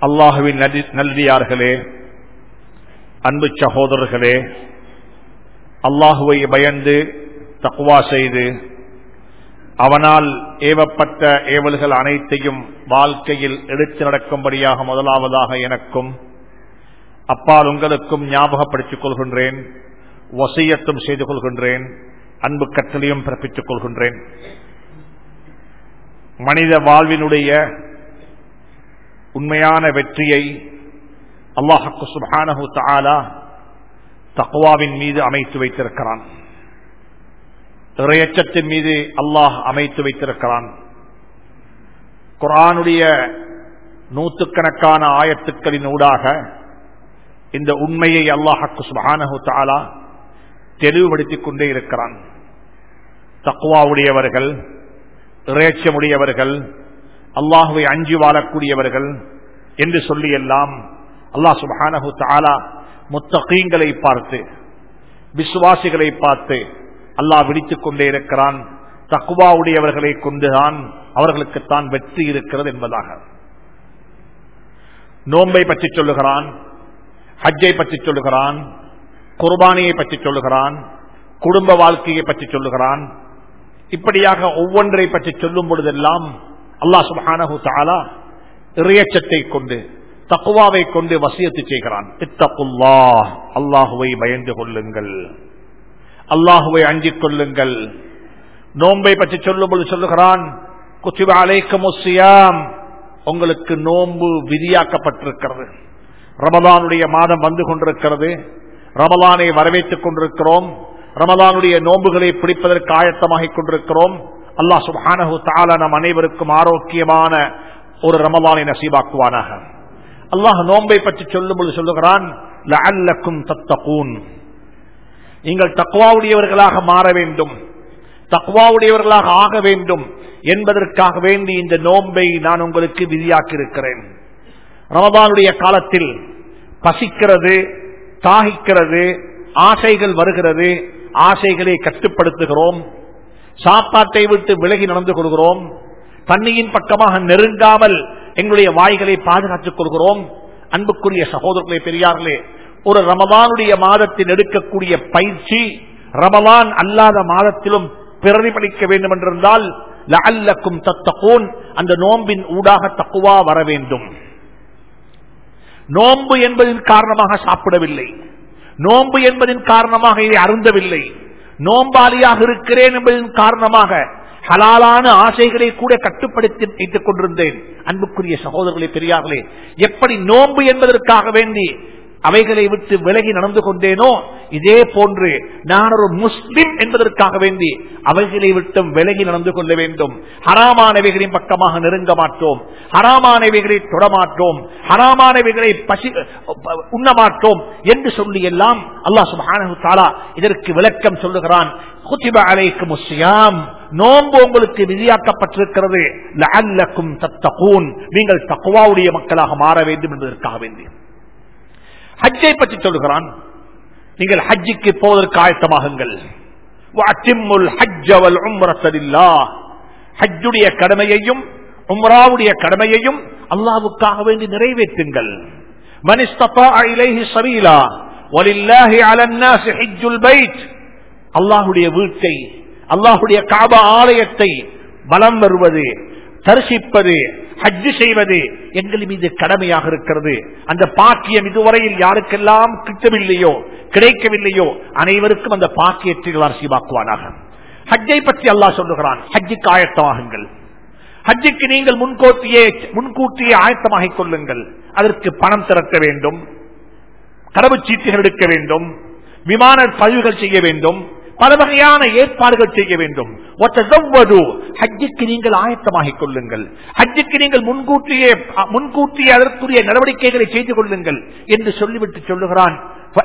அல்லாஹுவின் நல்லியார்களே அன்பு சகோதரர்களே அல்லாஹுவை பயந்து தக்குவா செய்து அவனால் ஏவப்பட்ட ஏவல்கள் அனைத்தையும் வாழ்க்கையில் எடுத்து நடக்கும்படியாக முதலாவதாக எனக்கும் அப்பால் உங்களுக்கும் ஞாபகப்படுத்திக் கொள்கின்றேன் வசியத்தும் செய்து கொள்கின்றேன் அன்பு கட்டளையும் பிறப்பித்துக் கொள்கின்றேன் மனித வாழ்வினுடைய உண்மையான வெற்றியை அல்லாஹக்கு சுபானஹு தாலா தக்குவாவின் மீது அமைத்து வைத்திருக்கிறான் இறையச்சத்தின் மீது அல்லாஹ் அமைத்து வைத்திருக்கிறான் குரானுடைய நூற்றுக்கணக்கான ஆயத்துக்களின் ஊடாக இந்த உண்மையை அல்லாஹக்கு சுபானஹு தாலா தெளிவுபடுத்திக் கொண்டே இருக்கிறான் தக்குவாவுடையவர்கள் இறையச்சமுடையவர்கள் அல்லாஹுவை அஞ்சு வாழக்கூடியவர்கள் என்று சொல்லி எல்லாம் அல்லாஹ் சுபானஹு தாலா முத்தகீங்களை பார்த்து விசுவாசிகளை பார்த்து அல்லாஹ் விடித்துக் கொண்டே இருக்கிறான் தக்குவாவுடையவர்களை கொண்டுதான் அவர்களுக்குத்தான் வெற்றி இருக்கிறது என்பதாக நோன்பை பற்றி சொல்லுகிறான் ஹஜ்ஜை பற்றி சொல்லுகிறான் குர்பானியை பற்றி சொல்லுகிறான் குடும்ப வாழ்க்கையை பற்றி சொல்லுகிறான் இப்படியாக ஒவ்வொன்றை பற்றி சொல்லும் பொழுதெல்லாம் அல்லா சுபானஹு தாலா இறையச்சத்தை கொண்டு தக்குவாவை கொண்டு வசியத்து செய்கிறான் இத்தகுல்லா அல்லாஹுவை பயந்து கொள்ளுங்கள் அல்லாஹுவை அஞ்சிக் கொள்ளுங்கள் நோன்பை பற்றி சொல்லும் பொழுது சொல்லுகிறான் குச்சிப அலைக்கும் உங்களுக்கு நோன்பு விதியாக்கப்பட்டிருக்கிறது ரமதானுடைய மாதம் வந்து கொண்டிருக்கிறது ரமலானை வரவேற்றுக் கொண்டிருக்கிறோம் ரமலானுடைய நோன்புகளை பிடிப்பதற்கு ஆயத்தமாகிக் கொண்டிருக்கிறோம் அல்லாஹ் சுபானஹு தாலா நம் அனைவருக்கும் ஆரோக்கியமான ஒரு ரமலானை நசீபாக்குவானாக அல்லாஹ் நோன்பை பற்றி சொல்லும்போது சொல்லுகிறான் தத்தகூன் நீங்கள் தக்குவாவுடையவர்களாக மாற வேண்டும் தக்குவாவுடையவர்களாக ஆக வேண்டும் என்பதற்காக வேண்டி இந்த நோன்பை நான் உங்களுக்கு விதியாக்கி இருக்கிறேன் ரமதானுடைய காலத்தில் பசிக்கிறது தாகிக்கிறது ஆசைகள் வருகிறது ஆசைகளை கட்டுப்படுத்துகிறோம் சாப்பாட்டை விட்டு விலகி நடந்து கொள்கிறோம் தண்ணியின் பக்கமாக நெருங்காமல் எங்களுடைய வாய்களை பாதுகாத்துக் கொள்கிறோம் அன்புக்குரிய சகோதரர்களே பெரியார்களே ஒரு ரமதானுடைய மாதத்தில் எடுக்கக்கூடிய பயிற்சி ரமலான் அல்லாத மாதத்திலும் பிரதிபலிக்க வேண்டும் என்றிருந்தால் லஅல்லக்கும் தத்தகோன் அந்த நோம்பின் ஊடாக தக்குவா வர வேண்டும் நோன்பு என்பதின் காரணமாக சாப்பிடவில்லை நோன்பு என்பதின் காரணமாக இதை அருந்தவில்லை நோம்பாளியாக இருக்கிறேன் என்பதன் காரணமாக ஹலாலான ஆசைகளை கூட கட்டுப்படுத்தி வைத்துக் கொண்டிருந்தேன் அன்புக்குரிய சகோதரர்களே பெரியார்களே எப்படி நோன்பு என்பதற்காக வேண்டி அவைகளை விட்டு விலகி நடந்து கொண்டேனோ இதே போன்று நான் ஒரு முஸ்லிம் என்பதற்காக வேண்டி அவைகளை விட்டு விலகி நடந்து கொள்ள வேண்டும் ஹராமானவைகளின் பக்கமாக நெருங்க மாட்டோம் ஹராமானவைகளை தொடமாட்டோம் ஹராமானவைகளை பசி உண்ண மாட்டோம் என்று சொல்லி எல்லாம் அல்லாஹ் சுபானு தாலா இதற்கு விளக்கம் சொல்லுகிறான் குத்திப அலைக்கு முஸ்யாம் நோன்பு உங்களுக்கு விதியாக்கப்பட்டிருக்கிறது லஅல்லக்கும் தத்தகூன் நீங்கள் தக்குவாவுடைய மக்களாக மாற வேண்டும் என்பதற்காக வேண்டி ஹஜ்ஜை பற்றி சொல்லுகிறான் நீங்கள் ஹஜ்ஜிக்கு போவதற்கு ஆயத்தமாகுங்கள் ஹஜ்ஜுடைய கடமையையும் உம்ராவுடைய கடமையையும் அல்லாவுக்காக வேண்டி நிறைவேற்றுங்கள் அல்லாஹுடைய வீட்டை அல்லாஹுடைய காபா ஆலயத்தை பலம் வருவது தரிசிப்பது ஹஜ்ஜு செய்வது எங்கள் மீது கடமையாக இருக்கிறது அந்த பாக்கியம் இதுவரையில் யாருக்கெல்லாம் கிட்டவில்லையோ கிடைக்கவில்லையோ அனைவருக்கும் அந்த பாக்கியத்தை அரசியமாக்குவானாக ஹஜ்ஜை பற்றி அல்லாஹ் சொல்லுகிறான் ஹஜ்ஜுக்கு ஆயத்தமாகுங்கள் ஹஜ்ஜுக்கு நீங்கள் முன்கூட்டியே முன்கூட்டியே ஆயத்தமாகிக் கொள்ளுங்கள் அதற்கு பணம் திரட்ட வேண்டும் கடவுச்சீட்டுகள் எடுக்க வேண்டும் விமான பதிவுகள் செய்ய வேண்டும் பல வகையான ஏற்பாடுகள் செய்ய வேண்டும் ஹஜ்ஜுக்கு நீங்கள் ஆயத்தமாகிக் கொள்ளுங்கள் ஹஜ்ஜுக்கு நீங்கள் முன்கூட்டியே முன்கூட்டியே அதற்குரிய நடவடிக்கைகளை செய்து கொள்ளுங்கள் என்று சொல்லிவிட்டு சொல்லுகிறான்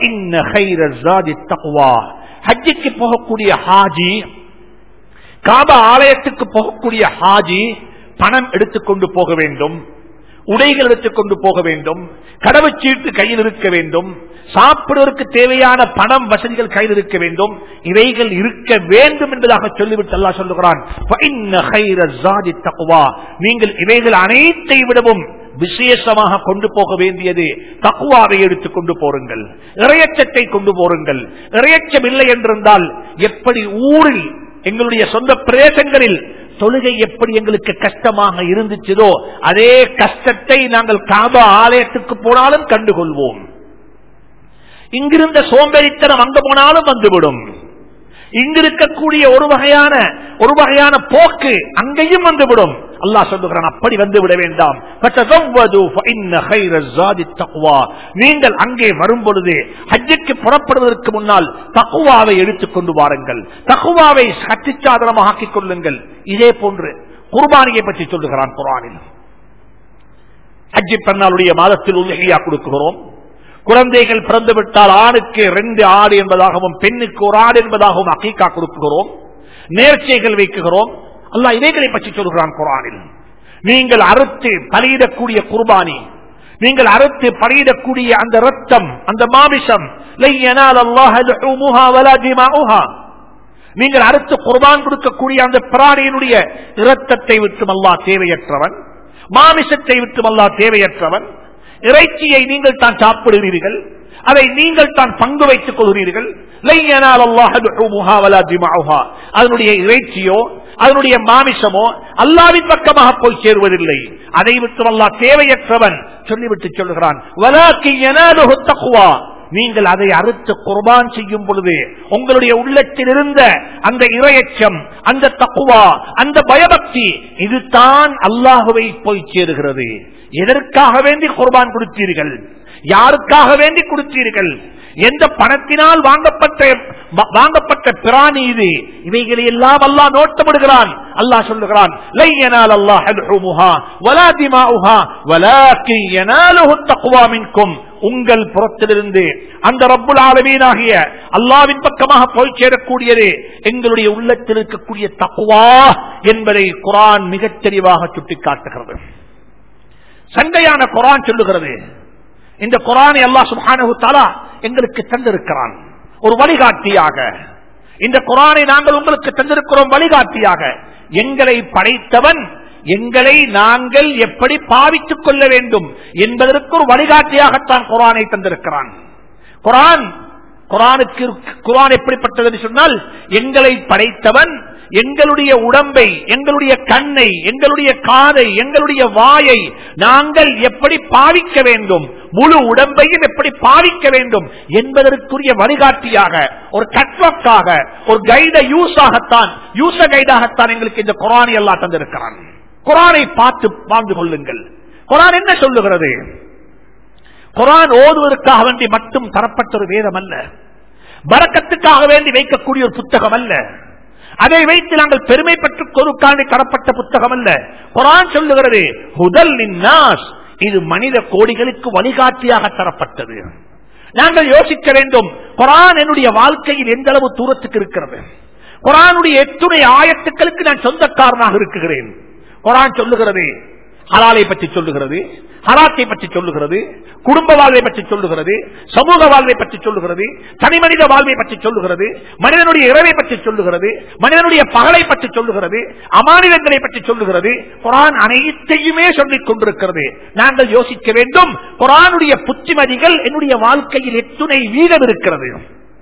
ஹஜ்ஜுக்கு போகக்கூடிய ஹாஜி காபா ஆலயத்துக்கு போகக்கூடிய ஹாஜி பணம் எடுத்துக்கொண்டு போக வேண்டும் உடைகள் எடுத்துக்கொண்டு போக வேண்டும் கடவுச்சீட்டு கையில் இருக்க வேண்டும் சாப்பிடுவதற்கு தேவையான பணம் வசதிகள் கையில் இருக்க வேண்டும் இவைகள் இருக்க வேண்டும் என்பதாக சொல்லிவிட்டு அல்லா சொல்லுகிறான் நீங்கள் இவைகள் அனைத்தை விடவும் விசேஷமாக கொண்டு போக வேண்டியது தக்குவாவை எடுத்துக் கொண்டு போருங்கள் இறையச்சத்தை கொண்டு போருங்கள் இறையச்சம் இல்லை என்றிருந்தால் எப்படி ஊரில் எங்களுடைய சொந்த பிரதேசங்களில் தொழுகை எப்படி எங்களுக்கு கஷ்டமாக இருந்துச்சதோ அதே கஷ்டத்தை நாங்கள் காபா ஆலயத்துக்கு போனாலும் கண்டுகொள்வோம் இங்கிருந்த சோம்பேறித்தனம் அங்க போனாலும் வந்துவிடும் இங்கிருக்கக்கூடிய ஒரு வகையான ஒரு வகையான போக்கு அங்கேயும் வந்துவிடும் அல்லாஹ் சொல்லுகிறான் அப்படி வந்து விட வேண்டாம் நீங்கள் அங்கே வரும் பொழுது ஹஜ்ஜுக்கு புறப்படுவதற்கு முன்னால் தக்குவாவை எடுத்துக் கொண்டு வாருங்கள் தக்குவாவை சட்டிச்சாதனமாக ஆக்கிக் கொள்ளுங்கள் இதே போன்று குர்பானியை பற்றி சொல்லுகிறான் குரானில் ஹஜ்ஜி பெண்ணாளுடைய மாதத்தில் உலகையா கொடுக்கிறோம் குழந்தைகள் பிறந்து விட்டால் ஆணுக்கு ரெண்டு ஆடு என்பதாகவும் பெண்ணுக்கு ஒரு ஆடு என்பதாகவும் அக்கீக்கா கொடுக்கிறோம் நேர்ச்சைகள் வைக்குகிறோம் அல்லாஹ் இவைகளை பற்றி சொல்கிறான் குரானில் நீங்கள் அறுத்து பலியிடக்கூடிய குர்பானி நீங்கள் அறுத்து பலியிடக்கூடிய அந்த ரத்தம் அந்த மாமிசம் நீங்கள் அறுத்து குர்பான் கொடுக்கக்கூடிய அந்த பிராணியினுடைய இரத்தத்தை விட்டும் அல்லா தேவையற்றவன் மாமிசத்தை விட்டும் அல்லா தேவையற்றவன் இறைச்சியை நீங்கள் தான் சாப்பிடுகிறீர்கள் அதை நீங்கள் தான் பங்கு வைத்துக் கொள்கிறீர்கள் அதனுடைய இறைச்சியோ அதனுடைய மாமிசமோ அல்லாவின் பக்கமாக போய் சேருவதில்லை அதை விட்டு அல்லா தேவையற்றவன் சொல்லிவிட்டு சொல்லுகிறான் நீங்கள் அதை அறுத்து குர்பான் செய்யும் பொழுது உங்களுடைய உள்ளத்தில் இருந்த அந்த இரையச்சம் அந்த தக்குவா அந்த பயபக்தி இதுதான் அல்லாஹுவை போய் சேருகிறது எதற்காக வேண்டி குர்பான் கொடுத்தீர்கள் யாருக்காக வேண்டி கொடுத்தீர்கள் எந்த பணத்தினால் வாங்கப்பட்ட வாங்கப்பட்ட பிராணி இது இவைகளை எல்லாம் அல்லா நோட்டமிடுகிறான் அல்லாஹ் சொல்லுகிறான் உங்கள் புறத்திலிருந்து அந்த ரப்புல் ஆலமீனாகிய அல்லாவின் பக்கமாக போய் சேரக்கூடியது எங்களுடைய உள்ளத்தில் இருக்கக்கூடிய தக்குவா என்பதை குரான் மிகத் தெளிவாக சுட்டிக்காட்டுகிறது சண்டையான குரான் சொல்லுகிறது இந்த குரானை அல்லா சுபானு தாலா எங்களுக்கு தந்திருக்கிறான் ஒரு வழிகாட்டியாக இந்த குரானை நாங்கள் உங்களுக்கு தந்திருக்கிறோம் வழிகாட்டியாக எங்களை படைத்தவன் எங்களை நாங்கள் எப்படி பாவித்துக் கொள்ள வேண்டும் என்பதற்கு ஒரு வழிகாட்டியாகத்தான் குரானை தந்திருக்கிறான் குரான் குரானுக்கு குரான் எப்படிப்பட்டது என்று சொன்னால் எங்களை படைத்தவன் எங்களுடைய உடம்பை எங்களுடைய கண்ணை எங்களுடைய காதை எங்களுடைய வாயை நாங்கள் எப்படி பாவிக்க வேண்டும் முழு உடம்பையும் எப்படி பாவிக்க வேண்டும் என்பதற்குரிய வழிகாட்டியாக ஒரு கட்வக்காக ஒரு கைட யூஸ் ஆகத்தான் யூச கைடாகத்தான் எங்களுக்கு இந்த குரானை எல்லாம் தந்திருக்கிறான் குரானை பார்த்து வாழ்ந்து கொள்ளுங்கள் குரான் என்ன சொல்லுகிறது குரான் ஓதுவதற்காக வேண்டி மட்டும் தரப்பட்ட ஒரு வேதம் அல்ல பறக்கத்துக்காக வேண்டி வைக்கக்கூடிய ஒரு புத்தகம் அல்ல அதை வைத்து நாங்கள் பெருமை பெற்று கொருக்காண்டி தரப்பட்ட புத்தகம் அல்ல குரான் சொல்லுகிறது ஹுதல் நின்னாஸ் இது மனித கோடிகளுக்கு வழிகாட்டியாக தரப்பட்டது நாங்கள் யோசிக்க வேண்டும் குரான் என்னுடைய வாழ்க்கையில் எந்த அளவு தூரத்துக்கு இருக்கிறது குரானுடைய எத்துணை ஆயத்துக்களுக்கு நான் சொந்தக்காரனாக இருக்கிறேன் குரான் சொல்லுகிறது ஹலாலை பற்றி சொல்லுகிறது ஹராத்தை பற்றி சொல்லுகிறது குடும்ப வாழ்வை பற்றி சொல்லுகிறது சமூக வாழ்வை பற்றி சொல்லுகிறது தனி மனித வாழ்வை பற்றி சொல்லுகிறது மனிதனுடைய இரவை பற்றி சொல்லுகிறது மனிதனுடைய பகலை பற்றி சொல்லுகிறது அமானிதங்களை பற்றி சொல்லுகிறது குரான் அனைத்தையுமே சொல்லிக் கொண்டிருக்கிறது நாங்கள் யோசிக்க வேண்டும் குரானுடைய புத்திமதிகள் என்னுடைய வாழ்க்கையில் எத்துணை வீதம் இருக்கிறது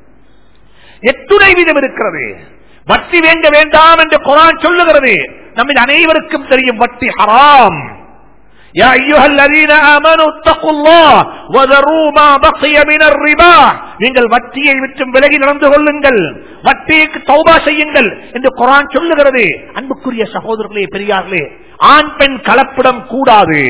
எத்துணை வீதம் இருக்கிறது வட்டி வேண்ட வேண்டாம் என்று குரான் சொல்லுகிறது நம்ம அனைவருக்கும் தெரியும் வட்டி ஹராம் يا أيها الذين آمنوا اتقوا الله وذروا ما بقي من الربا நீங்கள் வட்டியை விற்றும் விலகி நடந்து கொள்ளுங்கள் வட்டிக்கு தௌபா செய்யுங்கள் என்று குரான் சொல்லுகிறது அன்புக்குரிய சகோதரர்களே பெரியார்களே ஆண் பெண் கலப்பிடம் கூடாது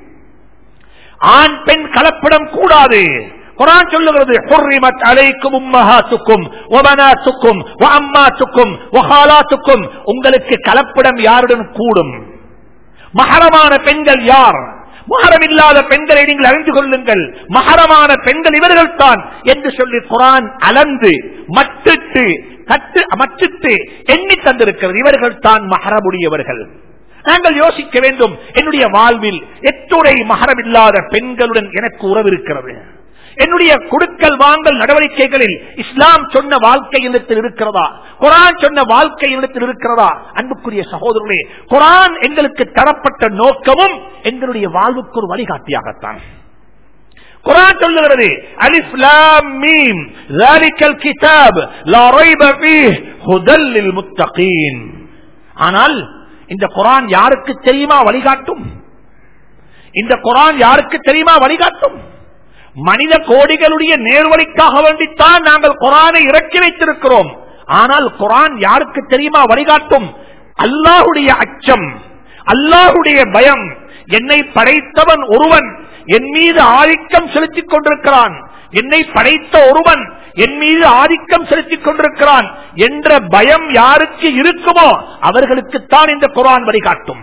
ஆண் பெண் கலப்பிடம் கூடாது குரான் சொல்லுகிறது ஹுர்ரிமத் அலைக்கும் உம்மஹாத்துக்கும் ஒபனாத்துக்கும் அம்மாத்துக்கும் ஒஹாலாத்துக்கும் உங்களுக்கு கலப்பிடம் யாருடன் கூடும் மகரமான பெண்கள் யார் மகரம் இல்லாத பெண்களை நீங்கள் அறிந்து கொள்ளுங்கள் மகரமான பெண்கள் இவர்கள் தான் என்று சொல்லி குரான் அலந்து மட்டிட்டு கட்டு மட்டிட்டு எண்ணி தந்திருக்கிறது இவர்கள் தான் மகரமுடையவர்கள் நாங்கள் யோசிக்க வேண்டும் என்னுடைய வாழ்வில் எத்துணை மகரம் இல்லாத பெண்களுடன் எனக்கு உறவு இருக்கிறது என்னுடைய கொடுக்கல் வாங்கல் நடவடிக்கைகளில் இஸ்லாம் சொன்ன வாழ்க்கை இடத்தில் இருக்கிறதா குரான் சொன்ன வாழ்க்கை இடத்தில் இருக்கிறதா அன்புக்குரிய சகோதரர்களே குரான் எங்களுக்கு தரப்பட்ட நோக்கமும் எங்களுடைய வாழ்வுக்கு ஒரு வழிகாட்டியாகத்தான் குரான் சொல்லுகிறது அலிஃப் லாம் மீம் ذلك الكتاب لا ريب فيه هدى للمتقين ஆனால் இந்த குரான் யாருக்கு தெரியுமா வழிகாட்டும் இந்த குரான் யாருக்கு தெரியுமா வழிகாட்டும் மனித கோடிகளுடைய நேர்வழிக்காக வேண்டித்தான் நாங்கள் குரானை இறக்கி வைத்திருக்கிறோம் ஆனால் குரான் யாருக்கு தெரியுமா வழிகாட்டும் அல்லாஹுடைய அச்சம் அல்லாஹுடைய பயம் என்னை படைத்தவன் ஒருவன் என் மீது ஆதிக்கம் செலுத்திக் கொண்டிருக்கிறான் என்னை படைத்த ஒருவன் என் மீது ஆதிக்கம் செலுத்திக் கொண்டிருக்கிறான் என்ற பயம் யாருக்கு இருக்குமோ அவர்களுக்குத்தான் இந்த குரான் வழிகாட்டும்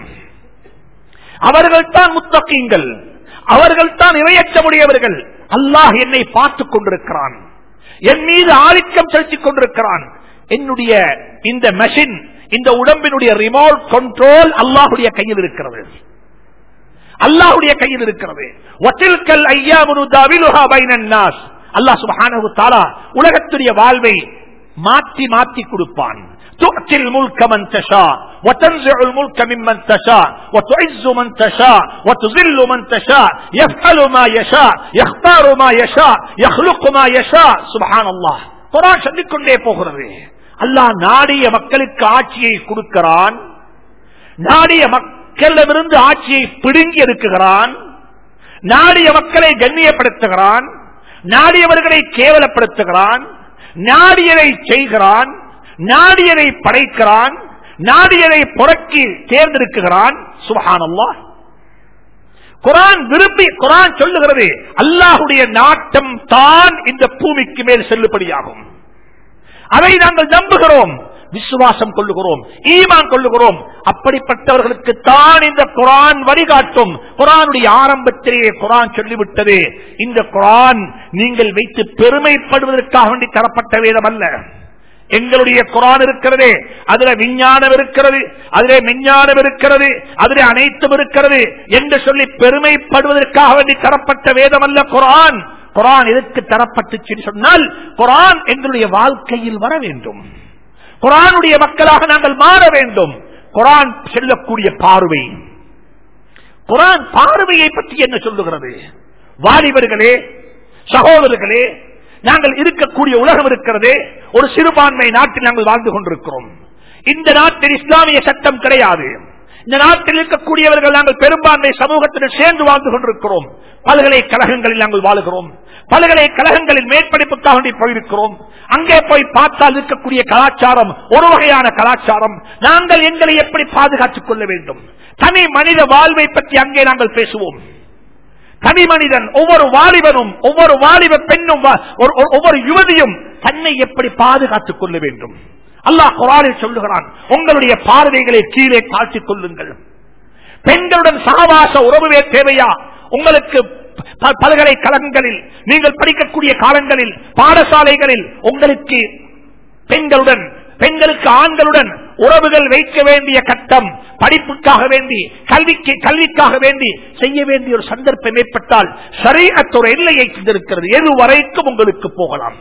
அவர்கள் தான் முத்தகீங்கள் அவர்கள் தான் இரையற்றமுடையவர்கள் அல்லாஹ் என்னை பார்த்துக் கொண்டிருக்கிறான் என் மீது ஆதிக்கம் செலுத்திக் கொண்டிருக்கிறான் என்னுடைய இந்த மெஷின் இந்த உடம்பினுடைய ரிமோட் கண்ட்ரோல் அல்லாஹுடைய கையில் இருக்கிறது அல்லாஹுடைய கையில் இருக்கிறது ஒற்றில்கல் ஐயா முனுதாவிலுஹா பைனன் நாஸ் அல்லாஹ் சுபஹானஹு தஆலா உலகத்துடைய வாழ்வை மாற்றி மாற்றி கொடுப்பான் تؤتي الملك من تشاء وتنزع الملك ممن تشاء وتعز من تشاء وتذل من تشاء يفعل ما يشاء يختار ما يشاء يخلق ما يشاء سبحان الله குரான் சொல்லிக் கொண்டே போகிறது அல்லாஹ் நாடிய மக்களுக்கு ஆட்சியை கொடுக்கிறான் நாடிய மக்களிடமிருந்து ஆட்சியை பிடுங்கி எடுக்குகிறான் நாடிய மக்களை கண்ணியப்படுத்துகிறான் நாடியவர்களை கேவலப்படுத்துகிறான் நாடியதை செய்கிறான் நாடியதை படைக்கிறான் நாடியதை புறக்கி தேர்ந்தெடுக்குகிறான் சுபஹானல்லா குரான் விரும்பி குரான் சொல்லுகிறது அல்லாஹுடைய நாட்டம் தான் இந்த பூமிக்கு மேல் செல்லுபடியாகும் அதை நாங்கள் நம்புகிறோம் விசுவாசம் கொள்ளுகிறோம் ஈமான் கொள்ளுகிறோம் அப்படிப்பட்டவர்களுக்கு தான் இந்த குரான் வழிகாட்டும் குரானுடைய ஆரம்பத்திலேயே குரான் சொல்லிவிட்டது இந்த குரான் நீங்கள் வைத்து பெருமைப்படுவதற்காக வேண்டி தரப்பட்ட வேதம் அல்ல எங்களுடைய குரான் இருக்கிறதே அதுல விஞ்ஞானம் இருக்கிறது அதிலே மெஞ்ஞானம் இருக்கிறது அதிலே அனைத்தும் இருக்கிறது என்று சொல்லி பெருமைப்படுவதற்காக வேண்டி தரப்பட்ட வேதம் அல்ல குரான் குரான் எதற்கு தரப்பட்டுச்சு சொன்னால் குரான் எங்களுடைய வாழ்க்கையில் வர வேண்டும் குரானுடைய மக்களாக நாங்கள் மாற வேண்டும் குரான் செல்லக்கூடிய பார்வை குரான் பார்வையை பற்றி என்ன சொல்லுகிறது வாலிபர்களே சகோதரர்களே நாங்கள் இருக்கக்கூடிய உலகம் இருக்கிறதே ஒரு சிறுபான்மை நாட்டில் நாங்கள் வாழ்ந்து கொண்டிருக்கிறோம் இந்த நாட்டில் இஸ்லாமிய சட்டம் கிடையாது இந்த நாட்டில் இருக்கக்கூடியவர்கள் நாங்கள் பெரும்பான்மை சமூகத்தில் சேர்ந்து வாழ்ந்து கொண்டிருக்கிறோம் பல்கலைக்கழகங்களில் நாங்கள் வாழுகிறோம் பல்கலைக்கழகங்களில் மேற்படிப்புக்காக வேண்டி போயிருக்கிறோம் அங்கே போய் பார்த்தால் இருக்கக்கூடிய கலாச்சாரம் ஒரு வகையான கலாச்சாரம் நாங்கள் எங்களை எப்படி பாதுகாத்துக் கொள்ள வேண்டும் தனி மனித வாழ்வை பற்றி அங்கே நாங்கள் பேசுவோம் தனி மனிதன் ஒவ்வொரு வாலிபனும் ஒவ்வொரு வாலிப பெண்ணும் ஒவ்வொரு யுவதியும் தன்னை எப்படி பாதுகாத்துக் கொள்ள வேண்டும் அல்லாஹ் குரானில் சொல்லுகிறான் உங்களுடைய பார்வைகளை கீழே காட்டிக் கொள்ளுங்கள் பெண்களுடன் சகவாச உறவுவே தேவையா உங்களுக்கு பல்கலைக்கழகங்களில் நீங்கள் படிக்கக்கூடிய காலங்களில் பாடசாலைகளில் உங்களுக்கு பெண்களுடன் பெண்களுக்கு ஆண்களுடன் உறவுகள் வைக்க வேண்டிய கட்டம் படிப்புக்காக வேண்டி கல்விக்கு கல்விக்காக வேண்டி செய்ய வேண்டிய ஒரு சந்தர்ப்பம் ஏற்பட்டால் சரீரத்தொரு எல்லையை செய்திருக்கிறது எது வரைக்கும் உங்களுக்கு போகலாம்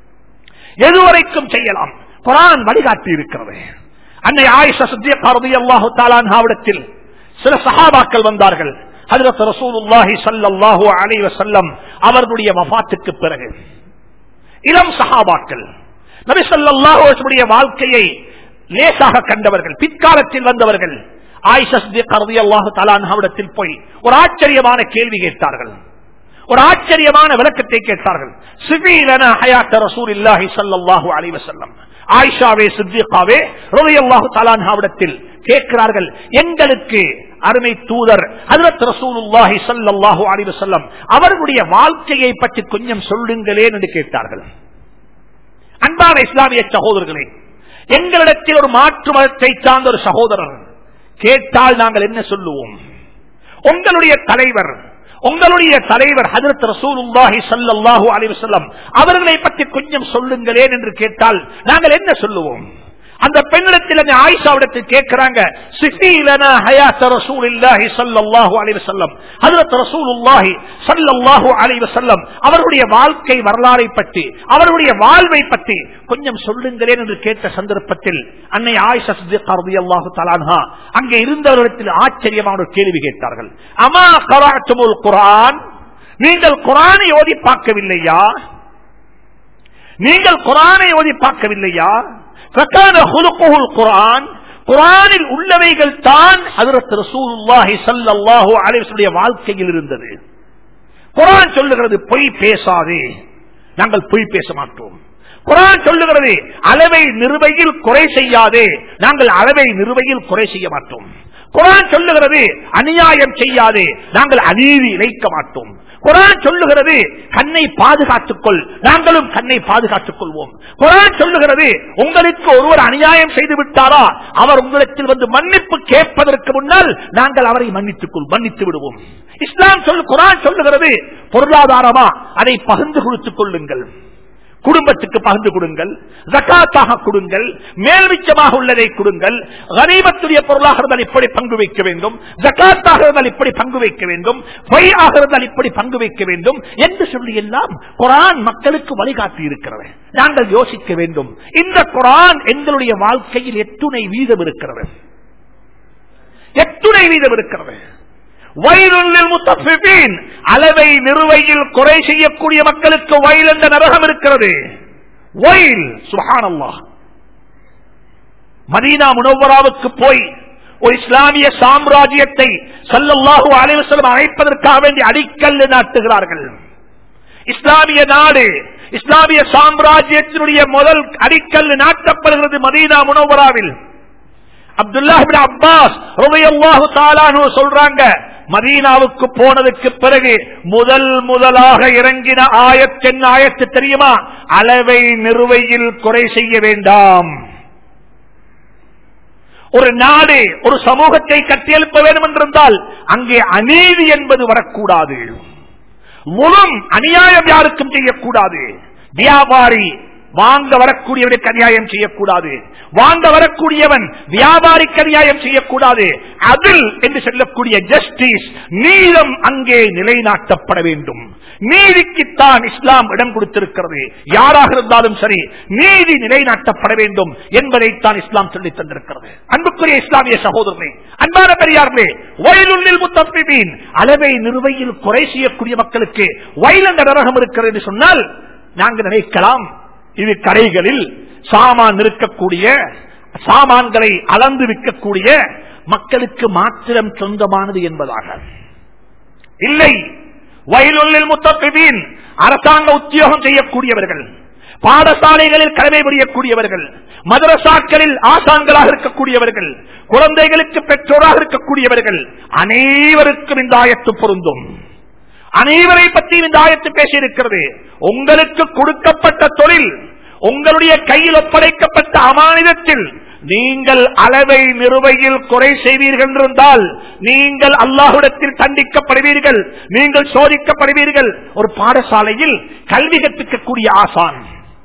எதுவரைக்கும் செய்யலாம் குரான் வழிகாட்டி இருக்கிறது அன்னை ஆயிஷா சத்தியக்காரதி அல்லாஹு தாலான்ஹாவிடத்தில் சில சகாபாக்கள் வந்தார்கள் ஹதரத் ரசூலுல்லாஹி ஸல்லல்லாஹு அலைஹி வஸல்லம் அவர்களுடைய வஃபாத்துக்கு பிறகு இளம் சஹாபாக்கள் நபி ஸல்லல்லாஹு அலைஹி வஸல்லம் வாழ்க்கையை லேசாக கண்டவர்கள் பிற்காலத்தில் வந்தவர்கள் ஆயிஷா சித்திகா ரலியல்லாஹு தஆலா அன்ஹாவிடத்தில் போய் ஒரு ஆச்சரியமான கேள்வி கேட்டார்கள் ஒரு ஆச்சரியமான விளக்கத்தை கேட்டார்கள் சிபீலன ஹயாத்த ரசூலில்லாஹி ஸல்லல்லாஹு அலைஹி வஸல்லம் ஆயிஷாவே சித்திகாவே ரலியல்லாஹு தஆலா அன்ஹாவிடத்தில் கேட்கிறார்கள் எங்களுக்கு அருமை தூதர் ஹஜரத் ரசூலுல்லாஹி ஸல்லல்லாஹு அலைஹி வஸல்லம் அவர்களுடைய வாழ்க்கையை பற்றி கொஞ்சம் சொல்லுங்களேன் என்று கேட்டார்கள் அன்பான இஸ்லாமிய சகோதரர்களே எங்களிடத்தில் ஒரு மாற்று மதத்தை சார்ந்த ஒரு சகோதரர் கேட்டால் நாங்கள் என்ன சொல்லுவோம் உங்களுடைய தலைவர் உங்களுடைய தலைவர் ஹஜரத் ரசூலுல்லாஹி ஸல்லல்லாஹு அலைஹி வஸல்லம் அவர்களை பற்றி கொஞ்சம் சொல்லுங்களேன் என்று கேட்டால் நாங்கள் என்ன சொல்லுவோம் அந்த பெண்ணிடத்தில் அந்த ஆயிஷாவிடத்தில் கேட்கிறாங்க சிஃபீலனா ஹயாத்த ரசூலில்லாஹி ஸல்லல்லாஹு அலைஹி வஸல்லம் ஹஜ்ரத் ரசூலுல்லாஹி ஸல்லல்லாஹு அலைஹி வஸல்லம் அவருடைய வாழ்க்கை வரலாறை பற்றி அவருடைய வாழ்வை பற்றி கொஞ்சம் சொல்லுங்களேன் என்று கேட்ட சந்தர்ப்பத்தில் அன்னை ஆயிஷா சித்திகா ரலியல்லாஹு தஆலா அன்ஹா அங்கே இருந்தவர்களிடத்தில் ஆச்சரியமான ஒரு கேள்வி கேட்டார்கள் அமா கராத்துமுல் குர்ஆன் நீங்கள் குர்ஆனை ஓதி பார்க்கவில்லையா நீங்கள் குரானை ஓதி பார்க்கவில்லையா فكان خلقه القرآن குரானில் உள்ளவைகள் தான் ஹதரத் ரசூலுல்லாஹி ஸல்லல்லாஹு அலைஹி வஸல்லம் வாழ்க்கையில் இருந்தது குரான் சொல்லுகிறது பொய் பேசாதே நாங்கள் பொய் பேச மாட்டோம் குரான் சொல்லுகிறது அளவை நிறுவையில் குறை செய்யாதே நாங்கள் அளவை நிறுவையில் குறை செய்ய மாட்டோம் குரான் சொல்லுகிறது அநியாயம் செய்யாதே நாங்கள் அநீதி இழைக்க மாட்டோம் குரான் சொல்லுகிறது கண்ணை பாதுகாத்துக் கொள் நாங்களும் கண்ணை பாதுகாத்துக் கொள்வோம் குரான் சொல்லுகிறது உங்களுக்கு ஒருவர் அநியாயம் செய்து விட்டாரா அவர் உங்களிடத்தில் வந்து மன்னிப்பு கேட்பதற்கு முன்னால் நாங்கள் அவரை மன்னித்துக் கொள் மன்னித்து விடுவோம் இஸ்லாம் சொல் குரான் சொல்லுகிறது பொருளாதாரமா அதை பகிர்ந்து கொடுத்துக் கொள்ளுங்கள் குடும்பத்துக்கு பகிர்ந்து கொடுங்கள் ஜக்காத்தாக கொடுங்கள் மேல்மிச்சமாக உள்ளதை கொடுங்கள் கரீபத்துடைய பொருளாக இருந்தால் இப்படி பங்கு வைக்க வேண்டும் ஜக்காத்தாக இருந்தால் இப்படி பங்கு வைக்க வேண்டும் பொய்யாக இருந்தால் இப்படி பங்கு வைக்க வேண்டும் என்று சொல்லி எல்லாம் குரான் மக்களுக்கு வழிகாட்டி இருக்கிறது நாங்கள் யோசிக்க வேண்டும் இந்த குரான் எங்களுடைய வாழ்க்கையில் எத்துணை வீதம் இருக்கிறது எத்துணை வீதம் இருக்கிறது வயலுள்ளில் முத்தபின் அளவை நிறுவையில் குறை செய்யக்கூடிய மக்களுக்கு வயல் என்ற நரகம் இருக்கிறது வயல் சுகானல்லா மதீனா முனவராவுக்கு போய் ஒரு இஸ்லாமிய சாம்ராஜ்யத்தை சல்லல்லாஹு அலைவசலம் அழைப்பதற்காக வேண்டி அடிக்கல் நாட்டுகிறார்கள் இஸ்லாமிய நாடு இஸ்லாமிய சாம்ராஜ்யத்தினுடைய முதல் அடிக்கல் நாட்டப்படுகிறது மதீனா முனவராவில் அப்துல்லாஹிபின் அப்பாஸ் ரலியல்லாஹு தஆலாஹு சொல்றாங்க மதீனாவுக்கு போனதுக்கு பிறகு முதல் முதலாக இறங்கின ஆயத் என்ன ஆயத்து தெரியுமா அளவை நிறுவையில் குறை செய்ய வேண்டாம் ஒரு நாடு ஒரு சமூகத்தை கட்டியெழுப்ப வேண்டும் என்றிருந்தால் அங்கே அநீதி என்பது வரக்கூடாது முழும் அநியாயம் யாருக்கும் செய்யக்கூடாது வியாபாரி வாங்க வரக்கூடியவனுக்கு அநியாயம் செய்யக்கூடாது வாங்க வரக்கூடியவன் வியாபாரிக்கு அநியாயம் செய்யக்கூடாது அதில் என்று சொல்லக்கூடிய ஜஸ்டிஸ் நீதம் அங்கே நிலைநாட்டப்பட வேண்டும் நீதிக்குத்தான் இஸ்லாம் இடம் கொடுத்திருக்கிறது யாராக இருந்தாலும் சரி நீதி நிலைநாட்டப்பட வேண்டும் என்பதைத்தான் இஸ்லாம் சொல்லித் தந்திருக்கிறது அன்புக்குரிய இஸ்லாமிய சகோதரனே அன்பான பெரியார்களே வயலுள்ளில் முத்தப்பின் அளவை நிறுவையில் குறை செய்யக்கூடிய மக்களுக்கு வயலந்த நரகம் இருக்கிறது என்று சொன்னால் நாங்கள் நினைக்கலாம் இது கடைகளில் சாமான் இருக்கக்கூடிய சாமான்களை அளந்து விற்கக்கூடிய மக்களுக்கு மாத்திரம் சொந்தமானது என்பதாக இல்லை வயலுள்ளில் முத்தப்பின் அரசாங்க உத்தியோகம் செய்யக்கூடியவர்கள் பாடசாலைகளில் கடமை புரியக்கூடியவர்கள் மதரசாக்களில் ஆசான்களாக இருக்கக்கூடியவர்கள் குழந்தைகளுக்கு பெற்றோராக இருக்கக்கூடியவர்கள் அனைவருக்கும் இந்த ஆயத்து பொருந்தும் அனைவரை பற்றியும் இந்த ஆயத்து பேசியிருக்கிறது உங்களுக்கு கொடுக்கப்பட்ட தொழில் உங்களுடைய கையில் ஒப்படைக்கப்பட்ட அமானிதத்தில் நீங்கள் அளவை நிறுவையில் குறை செய்வீர்கள் என்றால் நீங்கள் அல்லாஹுடத்தில் தண்டிக்கப்படுவீர்கள் நீங்கள் சோதிக்கப்படுவீர்கள் ஒரு பாடசாலையில் கல்வி கற்பிக்கக்கூடிய ஆசான்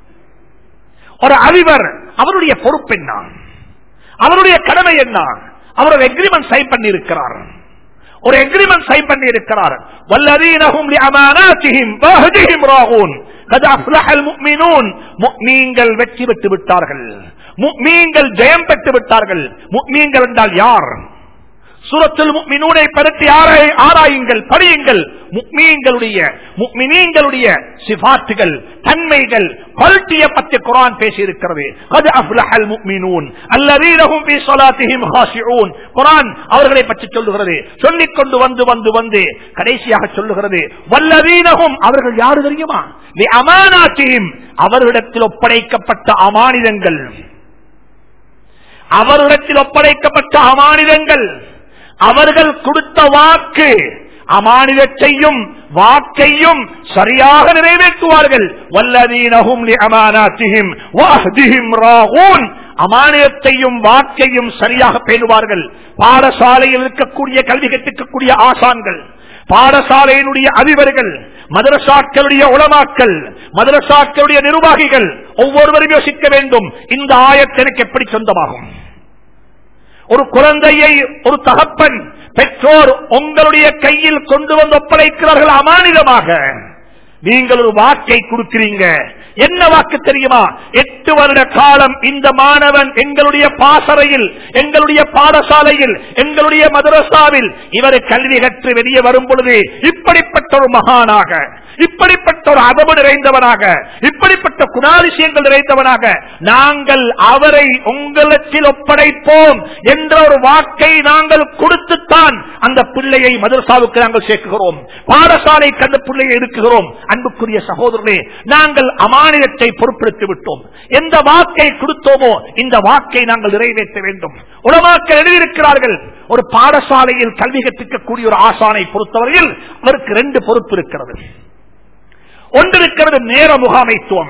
ஒரு அதிபர் அவருடைய பொறுப்பு என்ன அவருடைய கடமை என்ன அவர் ஒரு எக்ரிமெண்ட் சைன் பண்ணி இருக்கிறார் ஒரு எக்ரிமெண்ட் சைன் பண்ணி இருக்கிறார் வல்லதீனஹும் லிஅமானாத்திஹிம் வஹதிஹிம் ராகூன் கத் அஃப்லஹல் முஃமினூன் முஃமின்கள் வெற்றி பெற்று விட்டார்கள் முஃமின்கள் ஜெயம் பெற்று விட்டார்கள் முஃமின்கள் என்றால் யார் சூரத்தில் முக்மினூனை பரட்டி ஆராயுங்கள் படியுங்கள் முக்மீன்களுடைய முக்மினீங்களுடைய சிபாத்துகள் தன்மைகள் குவாலிட்டியை பற்றி குரான் பேசியிருக்கிறது அது அஃப்லஹல் முக்மினூன் அல்லதீனஹும் ஃபீ ஸலாத்திஹிம் ஹாஷிஊன் குரான் அவர்களை பற்றி சொல்லுகிறது சொல்லிக் கொண்டு வந்து வந்து வந்து கடைசியாக சொல்லுகிறது வல்லதீனஹும் அவர்கள் யாரு தெரியுமா லி அமானாத்திஹிம் அவர்களிடத்தில் ஒப்படைக்கப்பட்ட அமானிதங்கள் அவரிடத்தில் ஒப்படைக்கப்பட்ட அமானிதங்கள் அவர்கள் கொடுத்த வாக்கு அமானிதத்தையும் வாக்கையும் சரியாக நிறைவேற்றுவார்கள் வல்லதீனஹும் லிஅமானாத்திஹிம் வஅஹ்திஹிம் ராகூன் அமானியத்தையும் வாக்கையும் சரியாக பேணுவார்கள் பாடசாலையில் இருக்கக்கூடிய கல்வி கற்பிக்கக்கூடிய ஆசான்கள் பாடசாலையினுடைய அதிபர்கள் மதரசாக்களுடைய உளமாக்கல் மதரசாக்களுடைய நிர்வாகிகள் ஒவ்வொருவரும் யோசிக்க வேண்டும் இந்த ஆயத்தனுக்கு எப்படி சொந்தமாகும் ஒரு குழந்தையை ஒரு தகப்பன் பெற்றோர் உங்களுடைய கையில் கொண்டு வந்து ஒப்படைக்கிறார்கள் அமானிதமாக நீங்கள் ஒரு வாக்கை கொடுக்கிறீங்க என்ன வாக்கு தெரியுமா எட்டு வருட காலம் இந்த மாணவன் எங்களுடைய பாசறையில் எங்களுடைய பாடசாலையில் எங்களுடைய மதரசாவில் இவரை கல்வி கற்று வெளியே வரும் பொழுது இப்படிப்பட்ட ஒரு மகானாக இப்படிப்பட்ட ஒரு அதவு நிறைந்தவனாக இப்படிப்பட்ட குணாதிசயங்கள் நிறைந்தவனாக நாங்கள் அவரை உங்களிடத்தில் ஒப்படைப்போம் என்ற ஒரு வாக்கை நாங்கள் கொடுத்துத்தான் அந்த பிள்ளையை மதரசாவுக்கு நாங்கள் சேர்க்கிறோம் பாடசாலைக்கு அந்த பிள்ளையை எடுக்குகிறோம் அன்புக்குரிய சகோதரர்களே நாங்கள் அமானியத்தை பொறுப்பெடுத்து விட்டோம் எந்த வாக்கை கொடுத்தோமோ இந்த வாக்கை நாங்கள் நிறைவேற்ற வேண்டும் உலமாக்கள் எழுதியிருக்கிறார்கள் ஒரு பாடசாலையில் கல்வி கற்பிக்கக்கூடிய ஒரு ஆசானை பொறுத்தவரையில் அவருக்கு ரெண்டு பொறுப்பு இருக்கிறது ஒன்று இருக்கிறது நேர முகாமைத்துவம்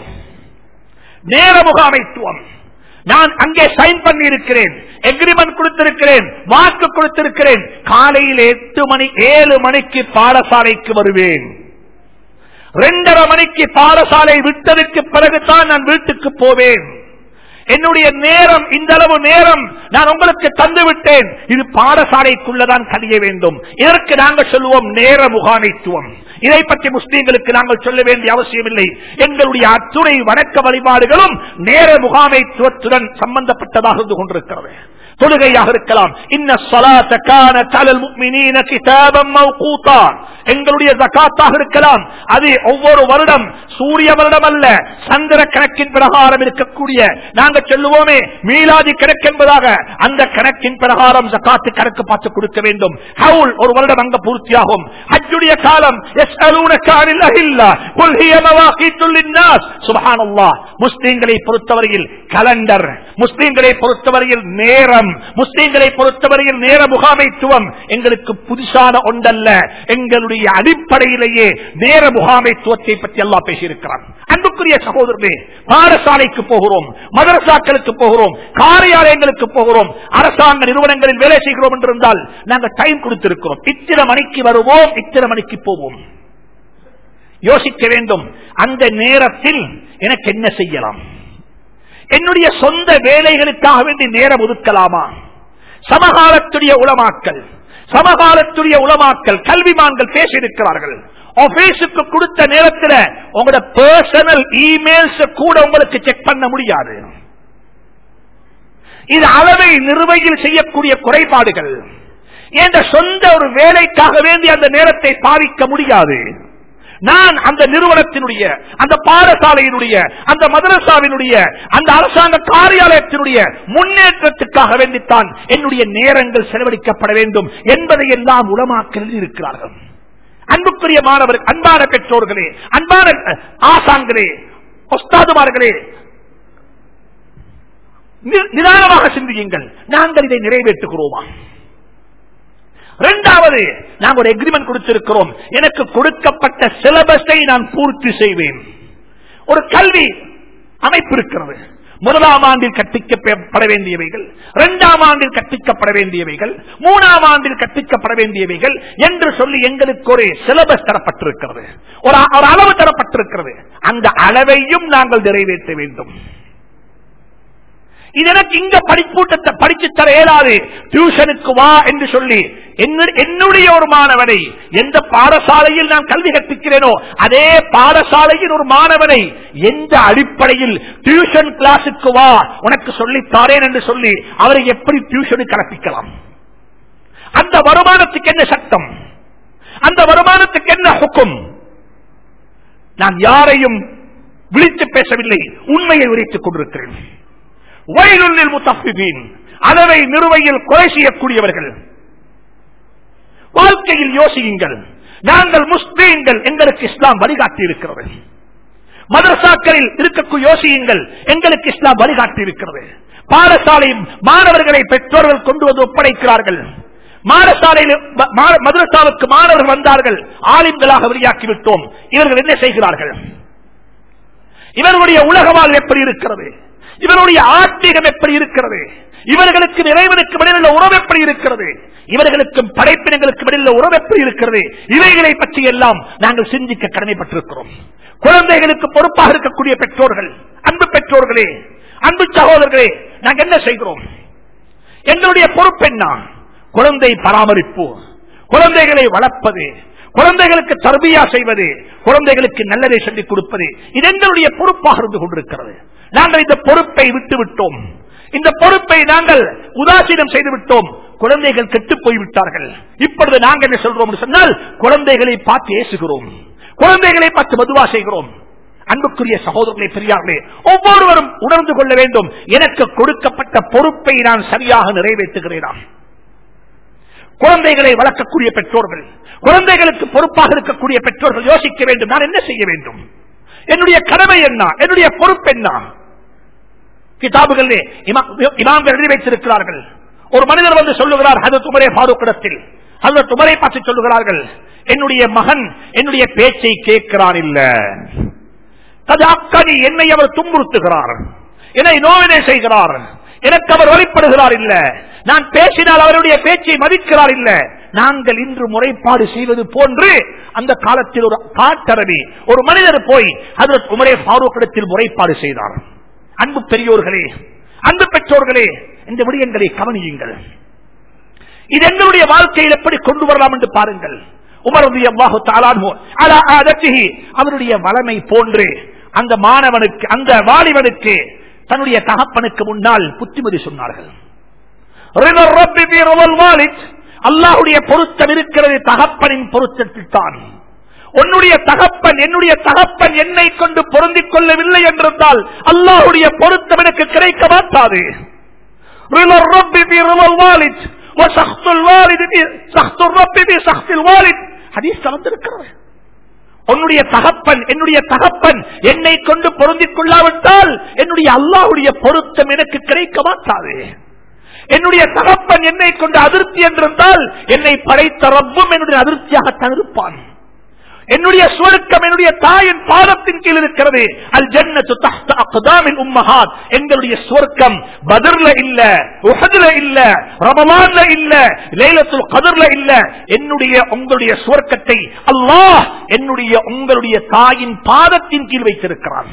நேர முகாமைத்துவம் நான் அங்கே சைன் பண்ணி இருக்கிறேன் எக்ரிமெண்ட் கொடுத்திருக்கிறேன் வாக்கு கொடுத்திருக்கிறேன் காலையில் எட்டு மணி ஏழு மணிக்கு பாடசாலைக்கு வருவேன் ரெண்டரை மணிக்கு பாடசாலை விட்டதுக்கு பிறகுதான் நான் வீட்டுக்கு போவேன் என்னுடைய நேரம் இந்த அளவு நேரம் நான் உங்களுக்கு தந்து விட்டேன் இது பாடசாலைக்குள்ளதான் கழிய வேண்டும் இதற்கு நாங்கள் சொல்லுவோம் நேர முகாமைத்துவம் இதை பற்றி முஸ்லீம்களுக்கு நாங்கள் சொல்ல வேண்டிய அவசியம் இல்லை எங்களுடைய அத்துணை வணக்க வழிபாடுகளும் நேர முகாமைத்துவத்துடன் சம்பந்தப்பட்டதாக இருந்து கொண்டிருக்கிறது தொழுகையாக இருக்கலாம் இன்ன ஸலாத்த கானத் அலல் முஃமினீன கிதாபம் மவ்கூதா எங்களுடைய ஜகாத்தாக இருக்கலாம் அது ஒவ்வொரு வருடம் சூரிய வருடம் அல்ல சந்திர கணக்கின் பிரகாரம் இருக்கக்கூடிய நாங்க சொல்லுவோமே மீலாதி கணக்கு என்பதாக அந்த கணக்கின் பிரகாரம் ஜகாத்து கணக்கு பார்த்து கொடுக்க வேண்டும் ஹவுல் ஒரு வருடம் அங்க பூர்த்தியாகும் ஹஜ்ஜுடைய காலம் يسألونك عن الأهلة قل هي مواقيت للناس سبحان الله முஸ்லீம்களை பொறுத்தவரையில் கலண்டர் முஸ்லீம்களை பொறுத்தவரையில் நேரம் முஸ்லீம்களை பொறுத்தவரையில் நேர முகாமைத்துவம் எங்களுக்கு புதுசான ஒன்றல்ல எங்களுடைய அடிப்படையிலேயே நேர முகாமைத்துவத்தை பற்றி எல்லாம் பேசியிருக்கிறான் அன்புக்குரிய சகோதரர்களே பாடசாலைக்கு போகிறோம் மதரசாக்களுக்கு போகிறோம் காரியாலயங்களுக்கு போகிறோம் அரசாங்க நிறுவனங்களில் வேலை செய்கிறோம் என்றிருந்தால் நாங்கள் டைம் கொடுத்திருக்கிறோம் இத்தனை மணிக்கு வருவோம் இத்தனை மணிக்கு போவோம் யோசிக்க வேண்டும் அந்த நேரத்தில் எனக்கு என்ன செய்யலாம் என்னுடைய சொந்த வேலைகளுக்காக வேண்டி நேரம் ஒதுக்கலாமா சமகாலத்துடைய உளமாக்கல் சமகாலத்துடைய உளமாக்கல் கல்விமான்கள் பேசியிருக்கிறார்கள் ஆபீஸுக்கு கொடுத்த நேரத்தில் உங்களோட பர்சனல் இமெயில்ஸ் கூட உங்களுக்கு செக் பண்ண முடியாது இது அளவை நிறுவையில் செய்யக்கூடிய குறைபாடுகள் என்ற சொந்த ஒரு வேலைக்காக வேண்டி அந்த நேரத்தை பாதிக்க முடியாது நான் அந்த நிறுவனத்தினுடைய அந்த பாடசாலையினுடைய அந்த மதரசாவினுடைய அந்த அரசாங்க காரியாலயத்தினுடைய முன்னேற்றத்துக்காக வேண்டித்தான் என்னுடைய நேரங்கள் செலவழிக்கப்பட வேண்டும் என்பதை எல்லாம் உளமாக்கல் இருக்கிறார்கள் அன்புக்குரிய மாணவர் அன்பான பெற்றோர்களே அன்பான ஆசான்களே ஒஸ்தாதுமார்களே நிதானமாக சிந்தியுங்கள் நாங்கள் இதை நிறைவேற்றுகிறோமா இரண்டாவது நாங்கள் ஒரு எக்ரிமெண்ட் கொடுத்திருக்கிறோம் எனக்கு கொடுக்கப்பட்ட சிலபஸை நான் பூர்த்தி செய்வேன் ஒரு கல்வி அமைப்பு இருக்கிறது முதலாம் ஆண்டில் கற்பிக்கப்பட வேண்டியவைகள் இரண்டாம் ஆண்டில் கற்பிக்கப்பட வேண்டியவைகள் மூணாம் ஆண்டில் கற்பிக்கப்பட வேண்டியவைகள் என்று சொல்லி எங்களுக்கு ஒரு சிலபஸ் தரப்பட்டிருக்கிறது ஒரு ஒரு அளவு தரப்பட்டிருக்கிறது அந்த அளவையும் நாங்கள் நிறைவேற்ற வேண்டும் இது எனக்கு இங்க படிப்பூட்டத்தை படிச்சு தர இயலாது டியூஷனுக்கு வா என்று சொல்லி என்னுடைய ஒரு மாணவனை எந்த பாடசாலையில் நான் கல்வி கற்பிக்கிறேனோ அதே பாடசாலையில் ஒரு மாணவனை எந்த அடிப்படையில் டியூஷன் கிளாஸுக்கு வா உனக்கு சொல்லித்தாரேன் என்று சொல்லி அவரை எப்படி டியூஷனுக்கு கற்பிக்கலாம் அந்த வருமானத்துக்கு என்ன சட்டம் அந்த வருமானத்துக்கு என்ன ஹுக்கும் நான் யாரையும் விழித்து பேசவில்லை உண்மையை உரைத்துக் கொண்டிருக்கிறேன் வயலுள்ளில் முத்தப்பின் அளவை நிறுவையில் கொலை செய்யக்கூடியவர்கள் வாழ்க்கையில் யோசியுங்கள் நாங்கள் முஸ்லீம்கள் எங்களுக்கு இஸ்லாம் வழிகாட்டி இருக்கிறது மதரசாக்களில் இருக்கக்கூடிய யோசியுங்கள் எங்களுக்கு இஸ்லாம் வழிகாட்டி இருக்கிறது பாடசாலை மாணவர்களை பெற்றோர்கள் கொண்டு வந்து ஒப்படைக்கிறார்கள் மாடசாலையில் மதரசாவுக்கு மாணவர்கள் வந்தார்கள் ஆலிம்களாக வெளியாக்கி விட்டோம் இவர்கள் என்ன செய்கிறார்கள் இவர்களுடைய உலக வாழ்வு எப்படி இருக்கிறது இவருடைய ஆத்மீகம் எப்படி இருக்கிறது இவர்களுக்கு இறைவனுக்கு இடையிலுள்ள உறவு எப்படி இருக்கிறது இவர்களுக்கும் படைப்பினங்களுக்கு இடையிலுள்ள உறவு எப்படி இருக்கிறது இவைகளை பற்றி எல்லாம் நாங்கள் சிந்திக்க கடமைப்பட்டிருக்கிறோம் குழந்தைகளுக்கு பொறுப்பாக இருக்கக்கூடிய பெற்றோர்கள் அன்பு பெற்றோர்களே அன்பு சகோதரர்களே நாங்கள் என்ன செய்கிறோம் எங்களுடைய பொறுப்பு என்ன குழந்தை பராமரிப்பு குழந்தைகளை வளர்ப்பது குழந்தைகளுக்கு தர்பியா செய்வது குழந்தைகளுக்கு நல்லதை சொல்லிக் கொடுப்பது இது எங்களுடைய பொறுப்பாக இருந்து கொண்டிருக்கிறது நாங்கள் இந்த பொறுப்பை விட்டு விட்டோம் இந்த பொறுப்பை நாங்கள் உதாசீனம் செய்து விட்டோம் குழந்தைகள் கெட்டு போய்விட்டார்கள் இப்பொழுது நாங்கள் என்ன சொல்றோம் என்று சொன்னால் குழந்தைகளை பார்த்து ஏசுகிறோம் குழந்தைகளை பார்த்து மதுவா செய்கிறோம் அன்புக்குரிய சகோதரர்களை பெரியார்களே ஒவ்வொருவரும் உணர்ந்து கொள்ள வேண்டும் எனக்கு கொடுக்கப்பட்ட பொறுப்பை நான் சரியாக நிறைவேற்றுகிறேனா குழந்தைகளை வளர்க்கக்கூடிய பெற்றோர்கள் குழந்தைகளுக்கு பொறுப்பாக இருக்கக்கூடிய பெற்றோர்கள் யோசிக்க வேண்டும் நான் என்ன செய்ய வேண்டும் என்னுடைய கடமை என்ன என்னுடைய பொறுப்பு என்ன கிதாபுகளிலே இமா- இமாம்கள் எழுதி வைத்திருக்கிறார்கள் ஒரு மனிதர் வந்து சொல்லுகிறார் அது துமரே பாருக்கிடத்தில் அது துமரை பார்த்து சொல்லுகிறார்கள் என்னுடைய மகன் என்னுடைய பேச்சை கேட்கிறான் இல்ல அது அக்கனி என்னை அவர் துன்புறுத்துகிறார் என்னை நோவினை செய்கிறார் எனக்கு அவர் வழிபடுகிறார் இல்ல நான் பேசினால் அவருடைய பேச்சை மதிக்கிறார் இல்ல நாங்கள் இன்று முறைப்பாடு செய்வது போன்று அந்த காலத்தில் ஒரு காட்டரவி ஒரு மனிதர் போய் அதில் உமரே பாரூக்கிடத்தில் முறைப்பாடு செய்தார் அன்பு பெரியோர்களே அன்பு பெற்றோர்களே இந்த விடயங்களை கவனியுங்கள் இது எங்களுடைய வாழ்க்கையில் எப்படி கொண்டு வரலாம் என்று பாருங்கள் உமரது அல்லாஹு தாலான்ஹு அலா ஆதத்திஹி அவருடைய வளமை போன்று அந்த மாணவனுக்கு அந்த வாலிபனுக்கு தன்னுடைய தகப்பனுக்கு முன்னால் புத்திமதி சொன்னார்கள் ரிதர் ரப்பி ஃபீ ரிதல் வாலித். அல்லாஹ்வுடைய பொருத்தம் இருக்கிறது தகப்பனின் பொருத்தத்தில் தான் உன்னுடைய தகப்பன் என்னுடைய தகப்பன் என்னை கொண்டு பொருந்திக் கொள்ளவில்லை என்றிருந்தால் அல்லாஹ்வுடைய பொருத்தம் எனக்கு கிடைக்க மாட்டாது رضا الرب في رضا الوالد وسخط الوالد في سخط الرب في سخط الوالد حديث வந்திருக்கிறது உன்னுடைய தகப்பன் என்னுடைய தகப்பன் என்னை கொண்டு பொருந்திக் கொள்ளாவிட்டால் என்னுடைய அல்லாஹ்வுடைய பொருத்தம் எனக்கு கிடைக்க மாட்டாது என்னுடைய தகப்பன் என்னை கொண்டு அதிருப்தி என்றிருந்தால் என்னை படைத்த ரப்பும் என்னுடைய அதிருப்தியாகத்தான் இருப்பான் என்னுடைய சுவருக்கம் என்னுடைய தாயின் பாதத்தின் கீழ் இருக்கிறது அல் ஜன்னத்து தஹ்த அக்தாமில் உம்மஹாத் எங்களுடைய சுவர்க்கம் பதர்ல இல்ல உஹதுல இல்ல ரமலான்ல இல்ல லைலத்துல் கதர்ல இல்ல என்னுடைய உங்களுடைய சுவர்க்கத்தை அல்லாஹ் என்னுடைய உங்களுடைய தாயின் பாதத்தின் கீழ் வைத்திருக்கிறான்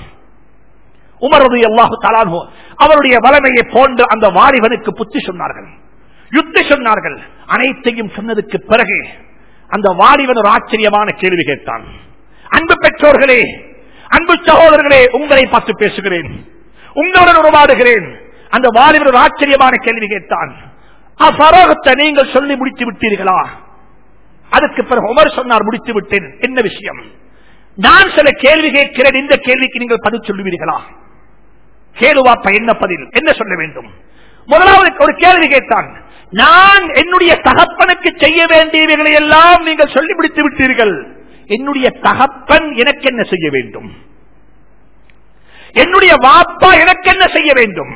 உமரது அல்லாஹு தலானோ அவருடைய வளமையை போன்று அந்த வாலிபனுக்கு புத்தி சொன்னார்கள் யுத்தி சொன்னார்கள் அனைத்தையும் சொன்னதுக்கு பிறகு அந்த வாலிபன் ஒரு ஆச்சரியமான கேள்வி கேட்டான் அன்பு பெற்றோர்களே அன்பு சகோதரர்களே உங்களை பார்த்து பேசுகிறேன் உங்களுடன் உருவாடுகிறேன் அந்த வாலிபன் ஒரு ஆச்சரியமான கேள்வி கேட்டான் அபரோகத்தை நீங்கள் சொல்லி முடித்து விட்டீர்களா அதுக்கு பிறகு உமர் சொன்னார் முடித்து விட்டேன் என்ன விஷயம் நான் சில கேள்வி கேட்கிறேன் இந்த கேள்விக்கு நீங்கள் பதில் சொல்லுவீர்களா கேளுவாப்ப என்ன பதில் என்ன சொல்ல வேண்டும் முதலாவது ஒரு கேள்வி கேட்டான் நான் என்னுடைய தகப்பனுக்கு செய்ய வேண்டியவைகளை எல்லாம் நீங்கள் சொல்லி முடித்து விட்டீர்கள் என்னுடைய தகப்பன் எனக்கு என்ன செய்ய வேண்டும் என்னுடைய வாப்பா எனக்கு என்ன செய்ய வேண்டும்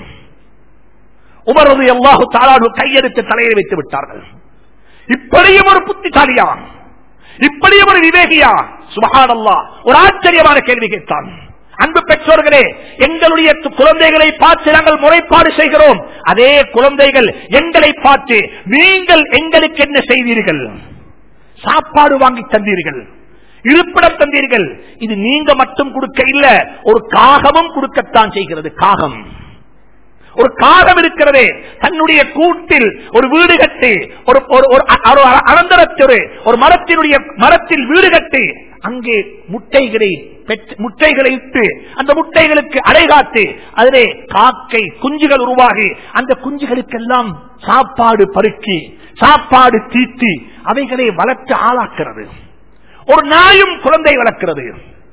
உமரது எல்லாஹு தாளானு கையெடுத்து தலையை வைத்து விட்டார்கள் இப்படியும் ஒரு புத்திசாலியா இப்படியும் ஒரு விவேகியா சுபஹானல்லா ஒரு ஆச்சரியமான கேள்வி கேட்டான் அன்பு பெற்றோர்களே எங்களுடைய குழந்தைகளை பார்த்து நாங்கள் முறைப்பாடு செய்கிறோம் அதே குழந்தைகள் எங்களை பார்த்து நீங்கள் எங்களுக்கு என்ன செய்தீர்கள் சாப்பாடு வாங்கி தந்தீர்கள் இருப்பிடம் தந்தீர்கள் இது நீங்க மட்டும் கொடுக்க இல்ல ஒரு காகமும் கொடுக்கத்தான் செய்கிறது காகம் ஒரு காகம் இருக்கிறதே தன்னுடைய கூட்டில் ஒரு வீடு கட்டி ஒரு ஒரு- ஒரு அ- ஒரு அனந்தரத்தொரு ஒரு மரத்தினுடைய மரத்தில் வீடு கட்டி அங்கே முட்டைகளை பெற்று- முட்டைகளை இட்டு அந்த முட்டைகளுக்கு அடைகாத்து அதிலே காக்கை குஞ்சுகள் உருவாகி அந்த குஞ்சுகளுக்கெல்லாம் சாப்பாடு பருக்கி சாப்பாடு தீட்டி அவைகளை வளர்த்து ஆளாக்கிறது ஒரு நாயும் குழந்தை வளர்க்கிறது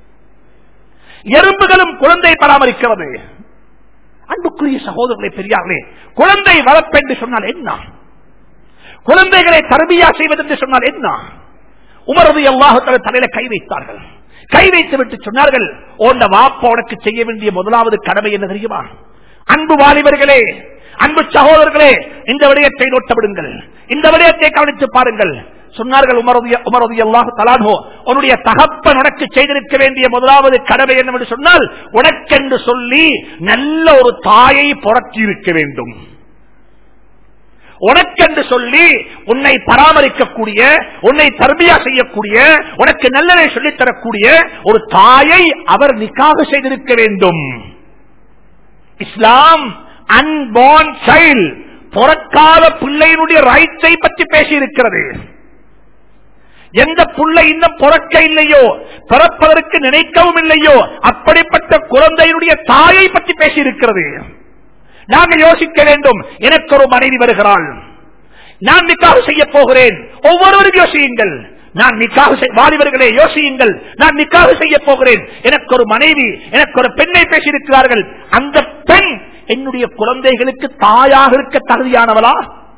எறும்புகளும் குழந்தை பராமரிக்கிறது அன்புக்குரிய சகோதரர்களை பெரியார்களே குழந்தை வளர்ப்பென்று சொன்னால் என்ன குழந்தைகளை தர்பியா செய்வது என்று சொன்னால் என்ன உமரது எல்லாத்தர தலையில கை வைத்தார்கள் கை வைத்து விட்டு சொன்னார்கள் உன்ன வாப்பா உனக்கு செய்ய வேண்டிய முதலாவது கடமை என்ன தெரியுமா அன்பு வாலிபர்களே அன்பு சகோதரர்களே இந்த விடயத்தை நோட்டமிடுங்கள் இந்த விடயத்தை கவனித்து பாருங்கள் சொன்னார்கள் உமரது உமரது அல்லாஹ் தலானோ உன்னுடைய தகப்பன் உனக்கு செய்திருக்க வேண்டிய முதலாவது கடமை என்னவென்று சொன்னால் உனக்கென்று சொல்லி நல்ல ஒரு தாயை புறக்கி இருக்க வேண்டும் உனக்கென்று சொல்லி உன்னை பராமரிக்கக்கூடிய உன்னை தர்பியா செய்யக்கூடிய உனக்கு நல்லதை சொல்லித் தரக்கூடிய ஒரு தாயை அவர் நிக்காக செய்திருக்க வேண்டும் இஸ்லாம் அன்போர்ன் சைல்ட் பிறக்காத பிள்ளையினுடைய ரைட்ஸை பற்றி பேசியிருக்கிறது எந்த புள்ளை இன்னும் பிறக்க இல்லையோ பிறப்பதற்கு நினைக்கவும் இல்லையோ அப்படிப்பட்ட குழந்தையினுடைய தாயை பற்றி பேசியிருக்கிறது நாங்கள் யோசிக்க வேண்டும் எனக்கு ஒரு மனைவி வருகிறாள் நான் நிக்காக செய்ய போகிறேன் ஒவ்வொருவரும் யோசியுங்கள் நான் நிக்காக செய்- வாலிபர்களே யோசியுங்கள் நான் நிக்காக செய்ய போகிறேன் எனக்கு ஒரு மனைவி எனக்கு ஒரு பெண்ணை பேசியிருக்கிறார்கள் அந்த பெண் என்னுடைய குழந்தைகளுக்கு தாயாக இருக்க தகுதியானவளா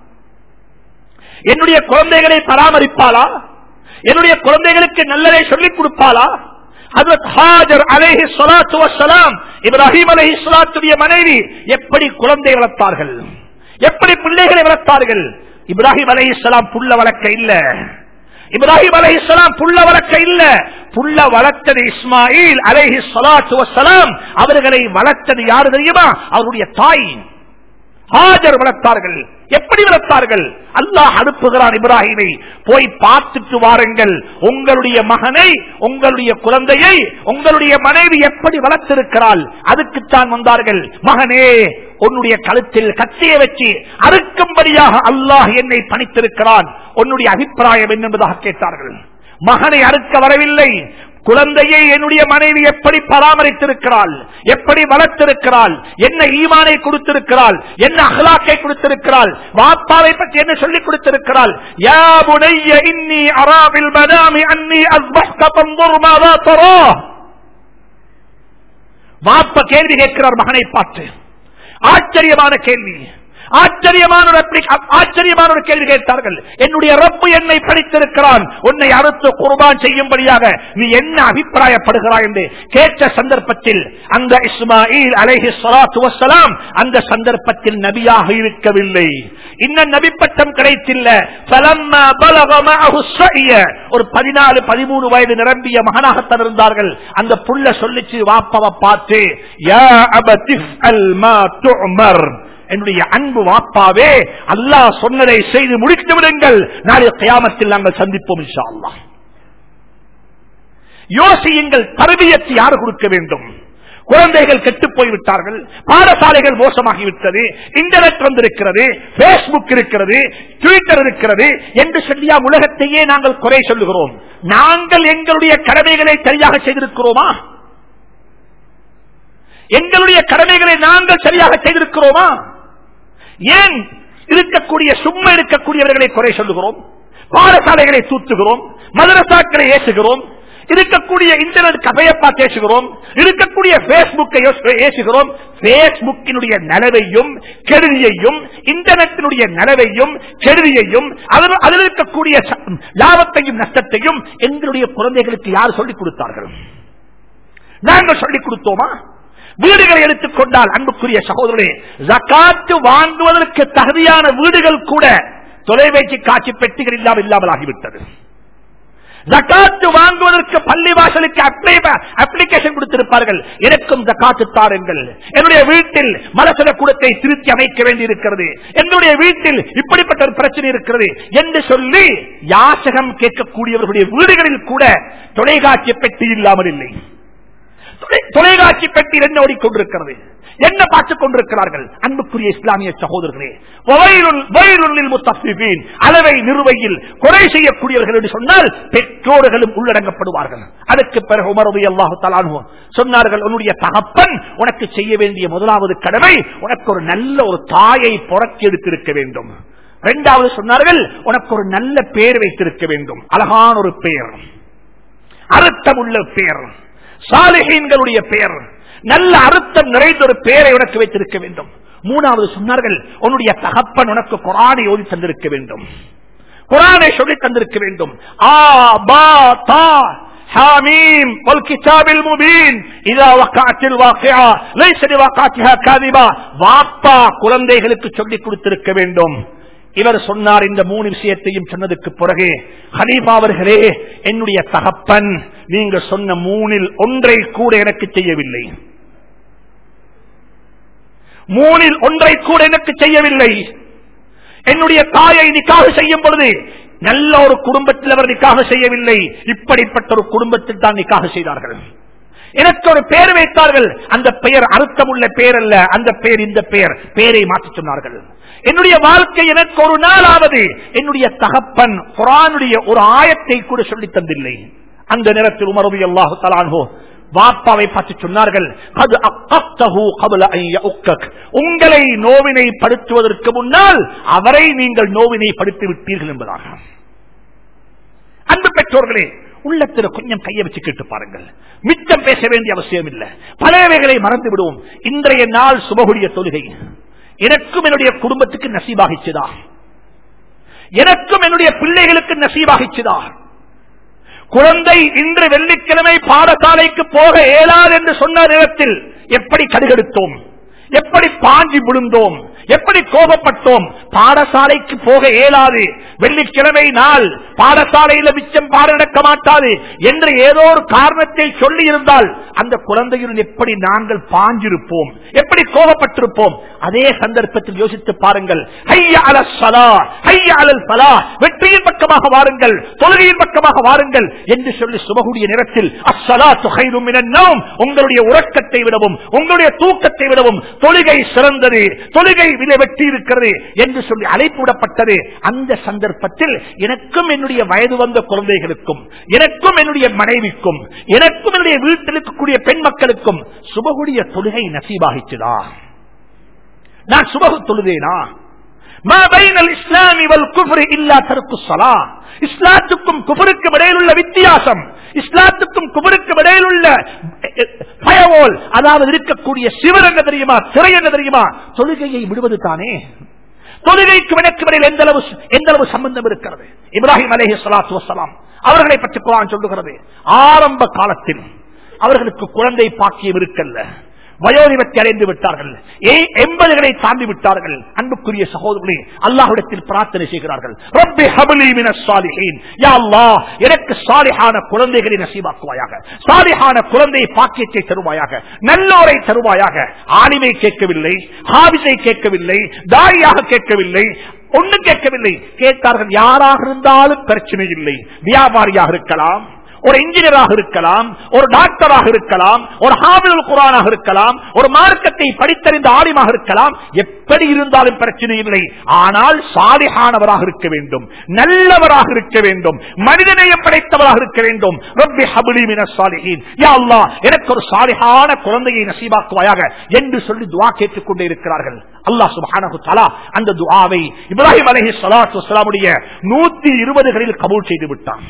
என்னுடைய குழந்தைகளை பராமரிப்பாளா என்னுடைய குழந்தைகளுக்கு நல்லதை சொல்லிக் கொடுப்பாளா ஹஜ்ரத் ஹாஜர் அலைஹி ஸலாத்து வஸ்ஸலாம் இப்ராஹிம் அலைஹி ஸலாத்துடைய மனைவி எப்படி குழந்தை வளர்த்தார்கள் எப்படி பிள்ளைகளை வளர்த்தார்கள் இப்ராஹிம் அலைஹிஸ்ஸலாம் புள்ள வளர்க்க இல்ல இப்ராஹிம் அலைஹிஸ்ஸலாம் புள்ள வளர்க்க இல்ல புள்ள வளர்த்தது இஸ்மாயில் அலைஹி ஸலாத்து வஸ்ஸலாம் அவர்களை வளர்த்தது யாரு தெரியுமா அவருடைய தாய் ஹாஜர் வளர்த்தார்கள் எப்படி வளர்த்தார்கள் அல்லாஹ் அனுப்புகிறான் இப்ராஹிமை போய் பார்த்துட்டு வாருங்கள் உங்களுடைய மகனை உங்களுடைய குழந்தையை உங்களுடைய மனைவி எப்படி வளர்த்திருக்கிறாள் அதுக்குத்தான் வந்தார்கள் மகனே உன்னுடைய கழுத்தில் கத்தியை வச்சு அறுக்கும்படியாக அல்லாஹ் என்னை பணித்திருக்கிறான் உன்னுடைய அபிப்பிராயம் என்ன என்பதாக கேட்டார்கள் மகனை அறுக்க வரவில்லை குழந்தையை என்னுடைய மனைவி எப்படி பராமரித்திருக்கிறாள் எப்படி வளர்த்திருக்கிறாள் என்ன ஈமானை கொடுத்திருக்கிறாள் என்ன அகலாக்கை கொடுத்திருக்கிறாள் வாப்பாவை பற்றி என்ன சொல்லிக் கொடுத்திருக்கிறாள் யா புனைய இன்னி அராவில் மனாமி அன்னி அஸ்பஹ்த பந்துர் மாதா தரா வாப்ப கேள்வி கேட்கிறார் மகனை பார்த்து ஆச்சரியமான கேள்வி ஆச்சரியமான ஒரு appli- ஆச்சரியமான ஒரு கேள்வி கேட்டார்கள் என்னுடைய ரப்பு என்னை படித்திருக்கிறான் உன்னை அறுத்து குர்பான் செய்யும்படியாக நீ என்ன அபிப்பிராயப்படுகிறாய் என்று கேட்ட சந்தர்ப்பத்தில் அந்த இஸ்மாயில் அலைஹி ஸலாத்து வஸ்ஸலாம் அந்த சந்தர்ப்பத்தில் நபியாக இருக்கவில்லை இன்னும் நபி பட்டம் கிடைத்தில்ல فَلَمَّا بَلَغَ مَعَهُ السَّعْيَ ஒரு பதினாலு பதிமூணு வயது நிரம்பிய மகனாகத்தான் இருந்தார்கள் அந்த புள்ள சொல்லிச்சு வாப்பாவை பார்த்து யா அபதிஃப் அல் மா துஅமர் என்னுடைய அன்பு வாப்பாவே அல்லாஹ் சொன்னதை செய்து முடித்து விடுங்கள் நாளை கயாமத்தில் நாங்கள் சந்திப்போம் இன்ஷா அல்லாஹ் யோசியுங்கள் தரபியத்தை யார் கொடுக்க வேண்டும் குழந்தைகள் கெட்டு போய்விட்டார்கள் பாடசாலைகள் மோசமாகிவிட்டது இன்டர்நெட் வந்திருக்கிறது பேஸ்புக் இருக்கிறது ட்விட்டர் இருக்கிறது என்று சொல்லியா உலகத்தையே நாங்கள் குறை சொல்லுகிறோம் நாங்கள் எங்களுடைய கடமைகளை சரியாக செய்திருக்கிறோமா எங்களுடைய கடமைகளை நாங்கள் சரியாக செய்திருக்கிறோமா ஏன் இருக்கக்கூடிய சும்மா இருக்கக்கூடியவர்களை குறை சொல்லுகிறோம் பாடசாலைகளை தூத்துகிறோம் மதரசாக்களை ஏசுகிறோம் இருக்கக்கூடிய இன்டர்நெட் கபையப்பா பேசுகிறோம் இருக்கக்கூடிய பேஸ்புக்கை ஏசுகிறோம் பேஸ்புக்கினுடைய நலவையும் கெடுதியையும் இன்டர்நெட்டினுடைய நலவையும் கெடுதியையும் அதில் அதில் இருக்கக்கூடிய ச- லாபத்தையும் நஷ்டத்தையும் எங்களுடைய குழந்தைகளுக்கு யார் சொல்லிக் கொடுத்தார்கள் நாங்கள் சொல்லிக் கொடுத்தோமா வீடுகளை எடுத்துக் கொண்டால் அன்புக்குரிய சகோதரே ஜக்காத்து வாங்குவதற்கு தகுதியான வீடுகள் கூட தொலைபேசி காட்சி பெட்டிகள் இல்லாமல் இல்லாமல் ஆகிவிட்டது ஜக்காத்து வாங்குவதற்கு பள்ளி வாசலுக்கு அப்ளிகேஷன் கொடுத்திருப்பார்கள் எனக்கும் ஜக்காத்து தாருங்கள் என்னுடைய வீட்டில் மலசல கூடத்தை திருத்தி அமைக்க வேண்டியிருக்கிறது என்னுடைய வீட்டில் இப்படிப்பட்ட ஒரு பிரச்சனை இருக்கிறது என்று சொல்லி யாசகம் கேட்கக்கூடியவர்களுடைய வீடுகளில் கூட தொலைக்காட்சி பெட்டி இல்லாமல் இல்லை தொலை- தொலைக்காட்சி பெட்டி என்ன ஓடிக்கொண்டிருக்கிறது என்ன பார்த்துக் கொண்டிருக்கிறார்கள் அன்புக்குரிய இஸ்லாமிய சகோதரர்களே வயலுள்- வயலுள்ளில் முத்தஃபிஃபீன். அளவை நிறுவையில் குறை செய்யக்கூடியவர்கள் என்று சொன்னால் பெற்றோர்களும் உள்ளடங்கப்படுவார்கள் அதற்கு பிறகு உமரது அல்லாஹு தலானு சொன்னார்கள் உன்னுடைய தகப்பன் உனக்கு செய்ய வேண்டிய முதலாவது கடமை உனக்கு ஒரு நல்ல ஒரு தாயை புறக்கி எடுத்திருக்க வேண்டும் இரண்டாவது சொன்னார்கள் உனக்கு ஒரு நல்ல பெயர் வைத்திருக்க வேண்டும் அழகான ஒரு பெயர் அர்த்தமுள்ள பெயர் சாலிஹீன்களுடைய பெயர் நல்ல அர்த்தம் நிறைந்த ஒரு பெயரை உனக்கு வைத்திருக்க வேண்டும் மூணாவது சொன்னார்கள் உன்னுடைய தகப்பன் உனக்கு குரானை ஓதி தந்திருக்க வேண்டும் குரானை சொல்லி தந்திருக்க வேண்டும் ஆ பா தா حاميم والكتاب المبين اذا وقعت الواقعه ليس لوقعتها كاذبه வாப்பா குழந்தைகளுக்கு சொல்லிக் கொடுத்திருக்க வேண்டும் இவர் சொன்னார் இந்த மூணு விஷயத்தையும் சொன்னதுக்கு பிறகு ஹலீஃபா அவர்களே என்னுடைய தகப்பன் நீங்க சொன்ன மூணில் ஒன்றை கூட எனக்கு செய்யவில்லை மூணில் ஒன்றை கூட எனக்கு செய்யவில்லை என்னுடைய தாயை நிக்காக செய்யும் பொழுது நல்ல ஒரு குடும்பத்தில் அவர் நிக்காக செய்யவில்லை இப்படிப்பட்ட ஒரு குடும்பத்தில் தான் நிக்காக செய்தார்கள் எனக்கு ஒரு பெயர் வைத்தார்கள் அந்த பெயர் அர்த்தமுள்ள பெயர் அல்ல அந்த பெயர் இந்த பெயர் பெயரை மாற்றி சொன்னார்கள் என்னுடைய வாழ்க்கை எனக்கு ஒரு நாளாவது என்னுடைய தகப்பன் குரானுடைய ஒரு ஆயத்தை கூட சொல்லி தந்தில்லை அந்த நேரத்தில் உமரது அல்லாஹு தலான்ஹோ வாப்பாவை பார்த்து சொன்னார்கள் அது அக்கத்தஹு கபல ஐய உக்கக். உங்களை நோவினை படுத்துவதற்கு முன்னால் அவரை நீங்கள் நோவினை படுத்தி விட்டீர்கள் என்பதாக அன்பு பெற்றோர்களே உள்ளத்தில் கொஞ்சம் கையை வச்சு கேட்டு பாருங்கள் மிச்சம் பேச வேண்டிய அவசியம் இல்லை பழையவைகளை மறந்து விடுவோம் இன்றைய நாள் சுபகுடைய தொழுகை எனக்கும் என்னுடைய குடும்பத்துக்கு நசீபாகிச்சுதா எனக்கும் என்னுடைய பிள்ளைகளுக்கு நசீபாகிச்சுதா குழந்தை இன்று வெள்ளிக்கிழமை பாடசாலைக்கு போக இயலாது என்று சொன்ன நேரத்தில் எப்படி கடுகெடுத்தோம் எப்படி பாஞ்சி விழுந்தோம் எப்படி கோபப்பட்டோம் பாடசாலைக்கு போக இயலாது வெள்ளிக்கிழமை நாள் பாடசாலையில மிச்சம் பாடம் நடக்க மாட்டாது என்று ஏதோ ஒரு காரணத்தை சொல்லி இருந்தால் அந்த குழந்தையுடன் எப்படி நாங்கள் பாஞ்சிருப்போம் எப்படி கோபப்பட்டிருப்போம் அதே சந்தர்ப்பத்தில் யோசித்து பாருங்கள் ஹைய அல சலா ஹைய அலல் பலா வெற்றியின் பக்கமாக வாருங்கள் தொழுகையின் பக்கமாக வாருங்கள் என்று சொல்லி சுபகுடைய நேரத்தில் அஸ்ஸலா துகைரும் உங்களுடைய உறக்கத்தை விடவும் உங்களுடைய தூக்கத்தை விடவும் தொழுகை சிறந்தது தொழுகை விலை வெற்றி இருக்கிறது என்று சொல்லி அழைப்பு விடப்பட்டது அந்த சந்தர்ப்பத்தில் எனக்கும் என்னுடைய வயது வந்த குழந்தைகளுக்கும் எனக்கும் என்னுடைய மனைவிக்கும் எனக்கும் என்னுடைய வீட்டில் இருக்கக்கூடிய பெண் மக்களுக்கும் சுபகுடைய தொழுகை நசீபாகிச்சுதா நான் சுபகு தொழுதேனா ما بين الاسلام والكفر الا ترك الصلاه இஸ்லாத்துக்கும் குபருக்கும் இடையில் உள்ள வித்தியாசம் இஸ்லாத்துக்கும் குபருக்கும் இடையில் உள்ள பயவோல் அதாவது இருக்கக்கூடிய சிவர் என்ன தெரியுமா சிறை என்ன தெரியுமா தொழுகையை விடுவது தானே தொழுகைக்கு எனக்கு இடையில் எந்த அளவு எந்த அளவு சம்பந்தம் இருக்கிறது இப்ராஹிம் அலேஹி சலாத்து வசலாம் அவர்களை பற்றி குரான் சொல்லுகிறது ஆரம்ப காலத்தில் அவர்களுக்கு குழந்தை பாக்கியம் இருக்கல்ல வயோதிபத்தை அடைந்து விட்டார்கள் எண்பதுகளை தாண்டி விட்டார்கள் அன்புக்குரிய சகோதரர்களே அல்லாஹிடத்தில் பிரார்த்தனை செய்கிறார்கள் ரப்பி ஹபலி மின சாலிஹீன் யா அல்லாஹ் எனக்கு சாலிஹான குழந்தைகளை நசீபாக்குவாயாக சாலிஹான குழந்தை பாக்கியத்தை தருவாயாக நல்லோரை தருவாயாக ஆலிமை கேட்கவில்லை ஹாபிஸை கேட்கவில்லை தாயாக கேட்கவில்லை ஒண்ணு கேட்கவில்லை கேட்டார்கள் யாராக இருந்தாலும் பிரச்சனை இல்லை வியாபாரியாக இருக்கலாம் ஒரு இன்ஜினியராக இருக்கலாம் ஒரு டாக்டராக இருக்கலாம் ஒரு ஹாபில் குரானாக இருக்கலாம் ஒரு மார்க்கத்தை படித்தறிந்த ஆலிமாக இருக்கலாம் எப்படி இருந்தாலும் பிரச்சனை இல்லை ஆனால் சாலிஹானவராக இருக்க வேண்டும் நல்லவராக இருக்க வேண்டும் மனிதனைய படைத்தவராக இருக்க வேண்டும் ரப்பி ஹபுலி மின சாலிஹீன் யா அல்லாஹ் எனக்கு ஒரு சாலிஹான குழந்தையை நசீபாக்குவாயாக என்று சொல்லி துவா கேட்டுக் கொண்டே இருக்கிறார்கள் அல்லாஹ் சுப்ஹானஹு தஆலா அந்த துஆவை இப்ராஹிம் அலைஹி ஸலாத்து வஸலாமுடைய 120களில் கபூல் செய்து விட்டான்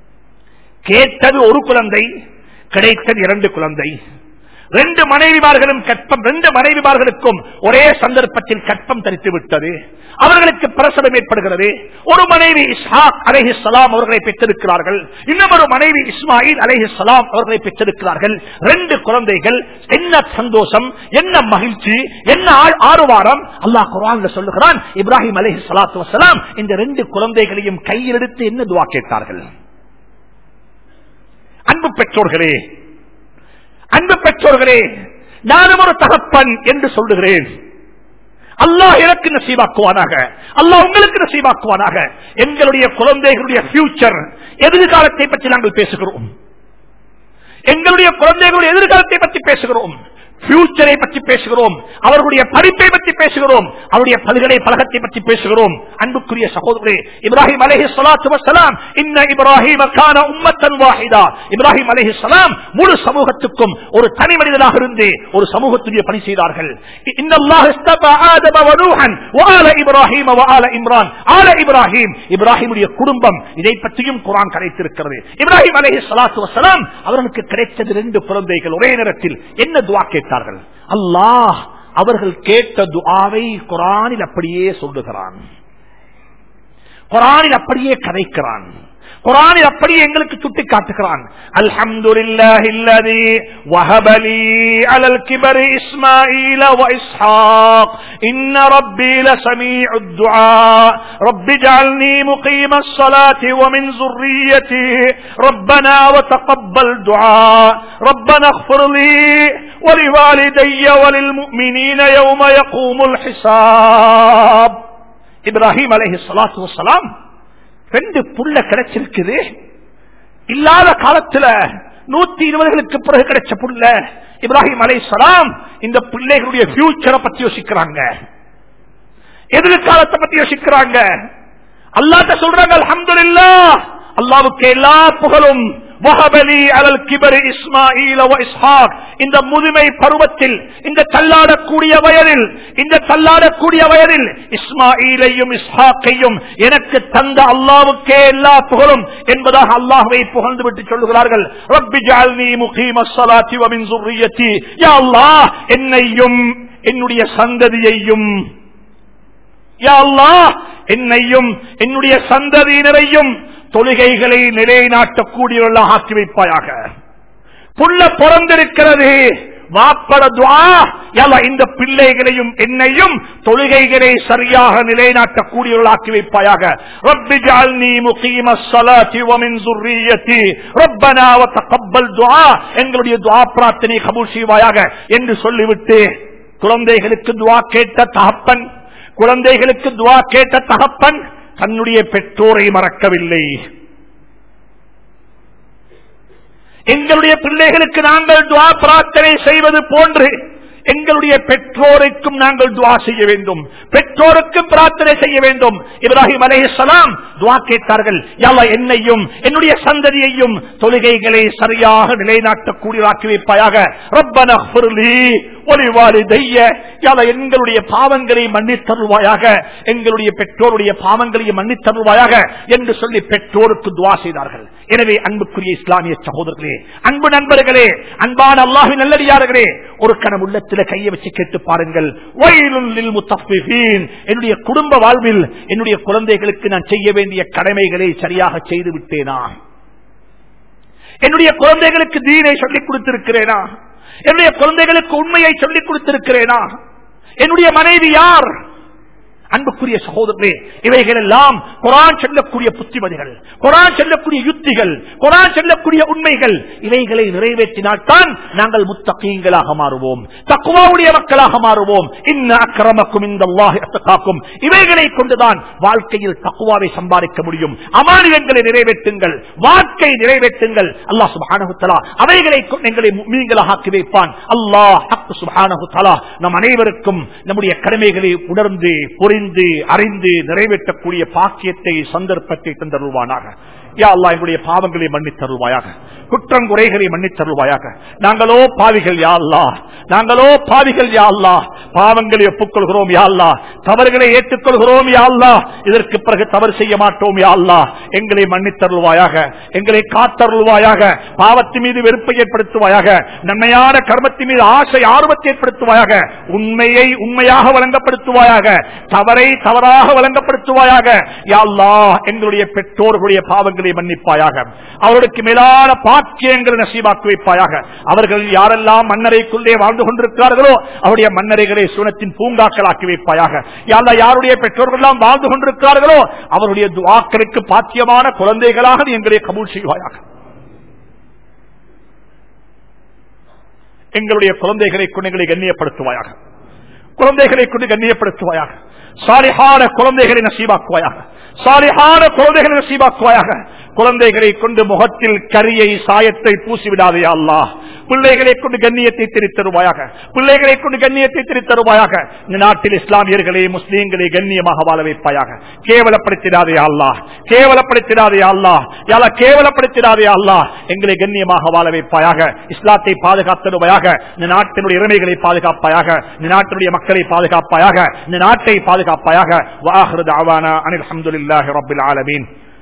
கேட்டது ஒரு குழந்தை கிடைத்தது இரண்டு குழந்தை ரெண்டு மனைவிமார்களும் கற்பம் ரெண்டு மனைவிமார்களுக்கும் ஒரே சந்தர்ப்பத்தில் கற்பம் தரித்து விட்டது அவர்களுக்கு பிரசவம் ஏற்படுகிறது ஒரு மனைவி இஸ்ஹாக் அலஹி சலாம் அவர்களை பெற்றிருக்கிறார்கள் இன்னொரு மனைவி இஸ்மாயில் அலஹி சலாம் அவர்களை பெற்றிருக்கிறார்கள் ரெண்டு குழந்தைகள் என்ன சந்தோஷம் என்ன மகிழ்ச்சி என்ன ஆறுவாரம் அல்லாஹ் குரான் சொல்லுகிறான் இப்ராஹிம் அலஹி சலாத்து வசலாம் இந்த ரெண்டு குழந்தைகளையும் கையில் எடுத்து என்ன துவா கேட்டார்கள் அன்பு பெற்றோர்களே அன்பு பெற்றோர்களே நானும் ஒரு தகப்பன் என்று சொல்லுகிறேன் அல்லாஹ் எனக்கு நசீவாக்குவானாக அல்லாஹ் உங்களுக்கு நசீவாக்குவானாக எங்களுடைய குழந்தைகளுடைய பியூச்சர் எதிர்காலத்தை பற்றி நாங்கள் பேசுகிறோம் எங்களுடைய குழந்தைகளுடைய எதிர்காலத்தை பற்றி பேசுகிறோம் பியூச்சரை பற்றி பேசுகிறோம் அவர்களுடைய படிப்பை பற்றி பேசுகிறோம் அவருடைய பல்கலை பழகத்தை பற்றி பேசுகிறோம் அன்புக்குரிய சகோதரே இப்ராஹிம் அலஹி சலாத்து வசலாம் இன்ன இப்ராஹிம் உம்மத்தன் வாஹிதா இப்ராஹிம் அலஹி சலாம் முழு சமூகத்துக்கும் ஒரு தனி மனிதனாக இருந்து ஒரு சமூகத்துடைய பணி செய்தார்கள் இப்ராஹிம் இப்ராஹிமுடைய குடும்பம் இதை பற்றியும் குரான் கரைத்திருக்கிறது இப்ராஹிம் அலஹி சலாத்து வசலாம் அவர்களுக்கு கிடைத்தது ரெண்டு குழந்தைகள் ஒரே நேரத்தில் என்ன துவா கேட்டார்கள் அல்லாஹ் அவர்கள் கேட்ட துஆவை குரானில் அப்படியே சொல்லுகிறான் குரானில் அப்படியே கதைக்கிறான் குரானில் அப்படியே எங்களுக்கு சுட்டி காட்டுகிறான் அல்ஹம்துலில்லாஹில்லதி வஹபலி அலல் கிபரி இஸ்மாஈல வ இஸ்ஹாக் இன்ன ரப்பி லசமீஉத் துஆ ரப்பி ஜஅல்னி முகீமஸ் ஸலாத்தி வ மின் ذُرِّيَّتِي ربنا وتقبل دعاء ربنا اغفر لي ولوالدي وللمؤمنين يوم يقوم الحساب இப்ராஹிம் அலைஹி ஸலாத்து வஸலாம் ரெண்டு புள்ள கிடைச்சிருக்குது இல்லாத காலத்துல நூத்தி இருபதுகளுக்கு பிறகு கிடைச்ச புள்ள இப்ராஹிம் அலை சலாம் இந்த பிள்ளைகளுடைய பியூச்சரை பத்தி யோசிக்கிறாங்க எதிர்காலத்தை பத்தி யோசிக்கிறாங்க அல்லாட்ட சொல்றாங்க அல்ஹம்துலில்லா அல்லாவுக்கு எல்லா புகழும் வஹபலி அலல் கிபரி இஸ்மாயில் வ இஸ்ஹாக் இந்த முதுமை பருவத்தில் இந்த தள்ளாடக்கூடிய வயதில் இந்த தள்ளாடக்கூடிய வயதில் இஸ்மாயிலையும் இஸ்ஹாக்கையும் எனக்கு தந்த அல்லாவுக்கே எல்லா புகழும் என்பதாக அல்லாஹ்வை புகழ்ந்து விட்டு சொல்லுகிறார்கள் ரப்பி ஜஅல்னி முகீமஸ் ஸலாத்தி வ மின் ذُرِّيَّتِي யா அல்லாஹ் என்னையும் என்னுடைய சந்ததியையும் யா அல்லாஹ் என்னையும் என்னுடைய சந்ததியினரையும் தொழுகைகளை நிலைநாட்டக்கூடியவர்களாக ஆக்கி வைப்பாயாக புள்ள பிறந்திருக்கிறது வாப்பட துவா யல்லா இந்த பிள்ளைகளையும் என்னையும் தொழுகைகளை சரியாக நிலைநாட்டக்கூடியவர்களாக்கி வைப்பாயாக ரப்பி ஜஅல்னி முகீமஸ் ஸலாத்தி வ மின் ذُرِّيَّتِي ரப்பனா வ தகப்பல் துஆ எங்களுடைய துஆ பிரார்த்தனை கபூல் செய்வாயாக என்று சொல்லிவிட்டு குழந்தைகளுக்கு துஆ கேட்ட தகப்பன் குழந்தைகளுக்கு துவா கேட்ட தகப்பன் தன்னுடைய பெற்றோரை மறக்கவில்லை எங்களுடைய பிள்ளைகளுக்கு நாங்கள் துவா பிரார்த்தனை செய்வது போன்று எங்களுடைய பெற்றோருக்கும் நாங்கள் துவா செய்ய வேண்டும் பெற்றோருக்கும் பிரார்த்தனை செய்ய வேண்டும் இப்ராஹிம் அலைஹிஸ்ஸலாம் துவா கேட்டார்கள் யாவா என்னையும் என்னுடைய சந்ததியையும் தொழுகைகளை சரியாக நிலைநாட்டக்கூடியதாக்கி வைப்பாயாக ரப்பன ஒலிவாலிதைய யாவா எங்களுடைய பாவங்களை மன்னித்தருள்வாயாக எங்களுடைய பெற்றோருடைய பாவங்களை மன்னித்தருள்வாயாக என்று சொல்லி பெற்றோருக்கு துவா செய்தார்கள் எனவே அன்புக்குரிய இஸ்லாமிய சகோதரர்களே அன்பு நண்பர்களே அன்பான அல்லாஹின் நல்லடியார்களே ஒரு கணம் உள்ளத்தில் கையை வச்சு கேட்டு பாருங்கள் வயலுள்ளில் முத்தஃபிஃபீன். என்னுடைய குடும்ப வாழ்வில் என்னுடைய குழந்தைகளுக்கு நான் செய்ய வேண்டிய கடமைகளை சரியாக செய்து விட்டேனா என்னுடைய குழந்தைகளுக்கு தீனை சொல்லிக் கொடுத்திருக்கிறேனா என்னுடைய குழந்தைகளுக்கு உண்மையை சொல்லிக் கொடுத்திருக்கிறேனா என்னுடைய மனைவி யார் அன்புக்குரிய சகோதரர்களே இவைகள் எல்லாம் குரான் சொல்லக்கூடிய புத்திமதிகள் குரான் சொல்லக்கூடிய யுத்திகள் குரான் சொல்லக்கூடிய உண்மைகள் இவைகளை நிறைவேற்றினால்தான் நாங்கள் முத்தகீங்களாக மாறுவோம் தக்குவாவுடைய மக்களாக மாறுவோம் இன்ன அக்கிரமக்கும் இந்த காக்கும் இவைகளை கொண்டுதான் வாழ்க்கையில் தக்குவாவை சம்பாதிக்க முடியும் அமானியங்களை நிறைவேற்றுங்கள் வாழ்க்கை நிறைவேற்றுங்கள் அல்லாஹ் சுபானகுத்தலா அவைகளை கொண்டு எங்களை மீன்களாக ஆக்கி வைப்பான் அல்லாஹ் சுபானகுத்தலா நம் அனைவருக்கும் நம்முடைய கடமைகளை உணர்ந்து புரிந்து அறிந்து நிறைவேற்றக்கூடிய பாக்கியத்தை சந்தர்ப்பத்தை தந்தருவானாக யா அல்லா எங்களுடைய பாவங்களை மன்னித் தருவாயாக குற்றம் குறைகளை மன்னித் தருவாயாக நாங்களோ பாவிகள் யா அல்லா நாங்களோ பாவிகள் யா அல்லா பாவங்களை ஒப்புக்கொள்கிறோம் யா அல்லா தவறுகளை ஏற்றுக்கொள்கிறோம் யா அல்லா இதற்கு பிறகு தவறு செய்ய மாட்டோம் யா அல்லா எங்களை மன்னித் தருவாயாக எங்களை காத்தருள்வாயாக பாவத்தின் மீது வெறுப்பை ஏற்படுத்துவாயாக நன்மையான கர்மத்தின் மீது ஆசை ஆர்வத்தை ஏற்படுத்துவாயாக உண்மையை உண்மையாக வழங்கப்படுத்துவாயாக தவறை தவறாக வழங்கப்படுத்துவாயாக யா அல்லா எங்களுடைய பெற்றோர்களுடைய பாவங்களை மன்னிப்பாயாக அவர்களுக்கு மேலான பாக்கியங்களை நசீபாக்கி வைப்பாயாக அவர்கள் யாரெல்லாம் மன்னரைக்குள்ளே வாழ்ந்து கொண்டிருக்கிறார்களோ அவருடைய மன்னரைகளை சுனத்தின் பூங்காக்களாக்கி வைப்பாயாக யாரா யாருடைய பெற்றோர்கள் எல்லாம் வாழ்ந்து கொண்டிருக்கிறார்களோ அவருடைய துவாக்களுக்கு பாக்கியமான குழந்தைகளாக நீ எங்களை கபூல் செய்வாயாக எங்களுடைய குழந்தைகளை கொண்டு கண்ணியப்படுத்துவாயாக குழந்தைகளை கொண்டு கண்ணியப்படுத்துவாயாக சாலிஹான குழந்தைகளை நசீபாக்குவாயாக சாலிஹான குழந்தைகளை நசீபாக்குவாயாக குழந்தைகளை கொண்டு முகத்தில் கரியை சாயத்தை பூசிவிடாதே அல்லா பிள்ளைகளை கொண்டு கண்ணியத்தை திரித்தருவாயாக பிள்ளைகளை கொண்டு கண்ணியத்தை திரித்தருவாயாக இந்த நாட்டில் இஸ்லாமியர்களை முஸ்லீம்களை கண்ணியமாக வாழ வைப்பாயாக கேவலப்படுத்திடாதே அல்லா கேவலப்படுத்திடாதே அல்லா யால கேவலப்படுத்திடாதே அல்லா எங்களை கண்ணியமாக வாழ வைப்பாயாக இஸ்லாத்தை பாதுகாத்தருவாயாக இந்த நாட்டினுடைய இறமைகளை பாதுகாப்பாயாக இந்த நாட்டினுடைய மக்களை பாதுகாப்பாயாக இந்த நாட்டை பாதுகாப்பாயாக வாஹிருத் அவானா அனில் அஹமதுல்லாஹி ரபில் ஆலமீன்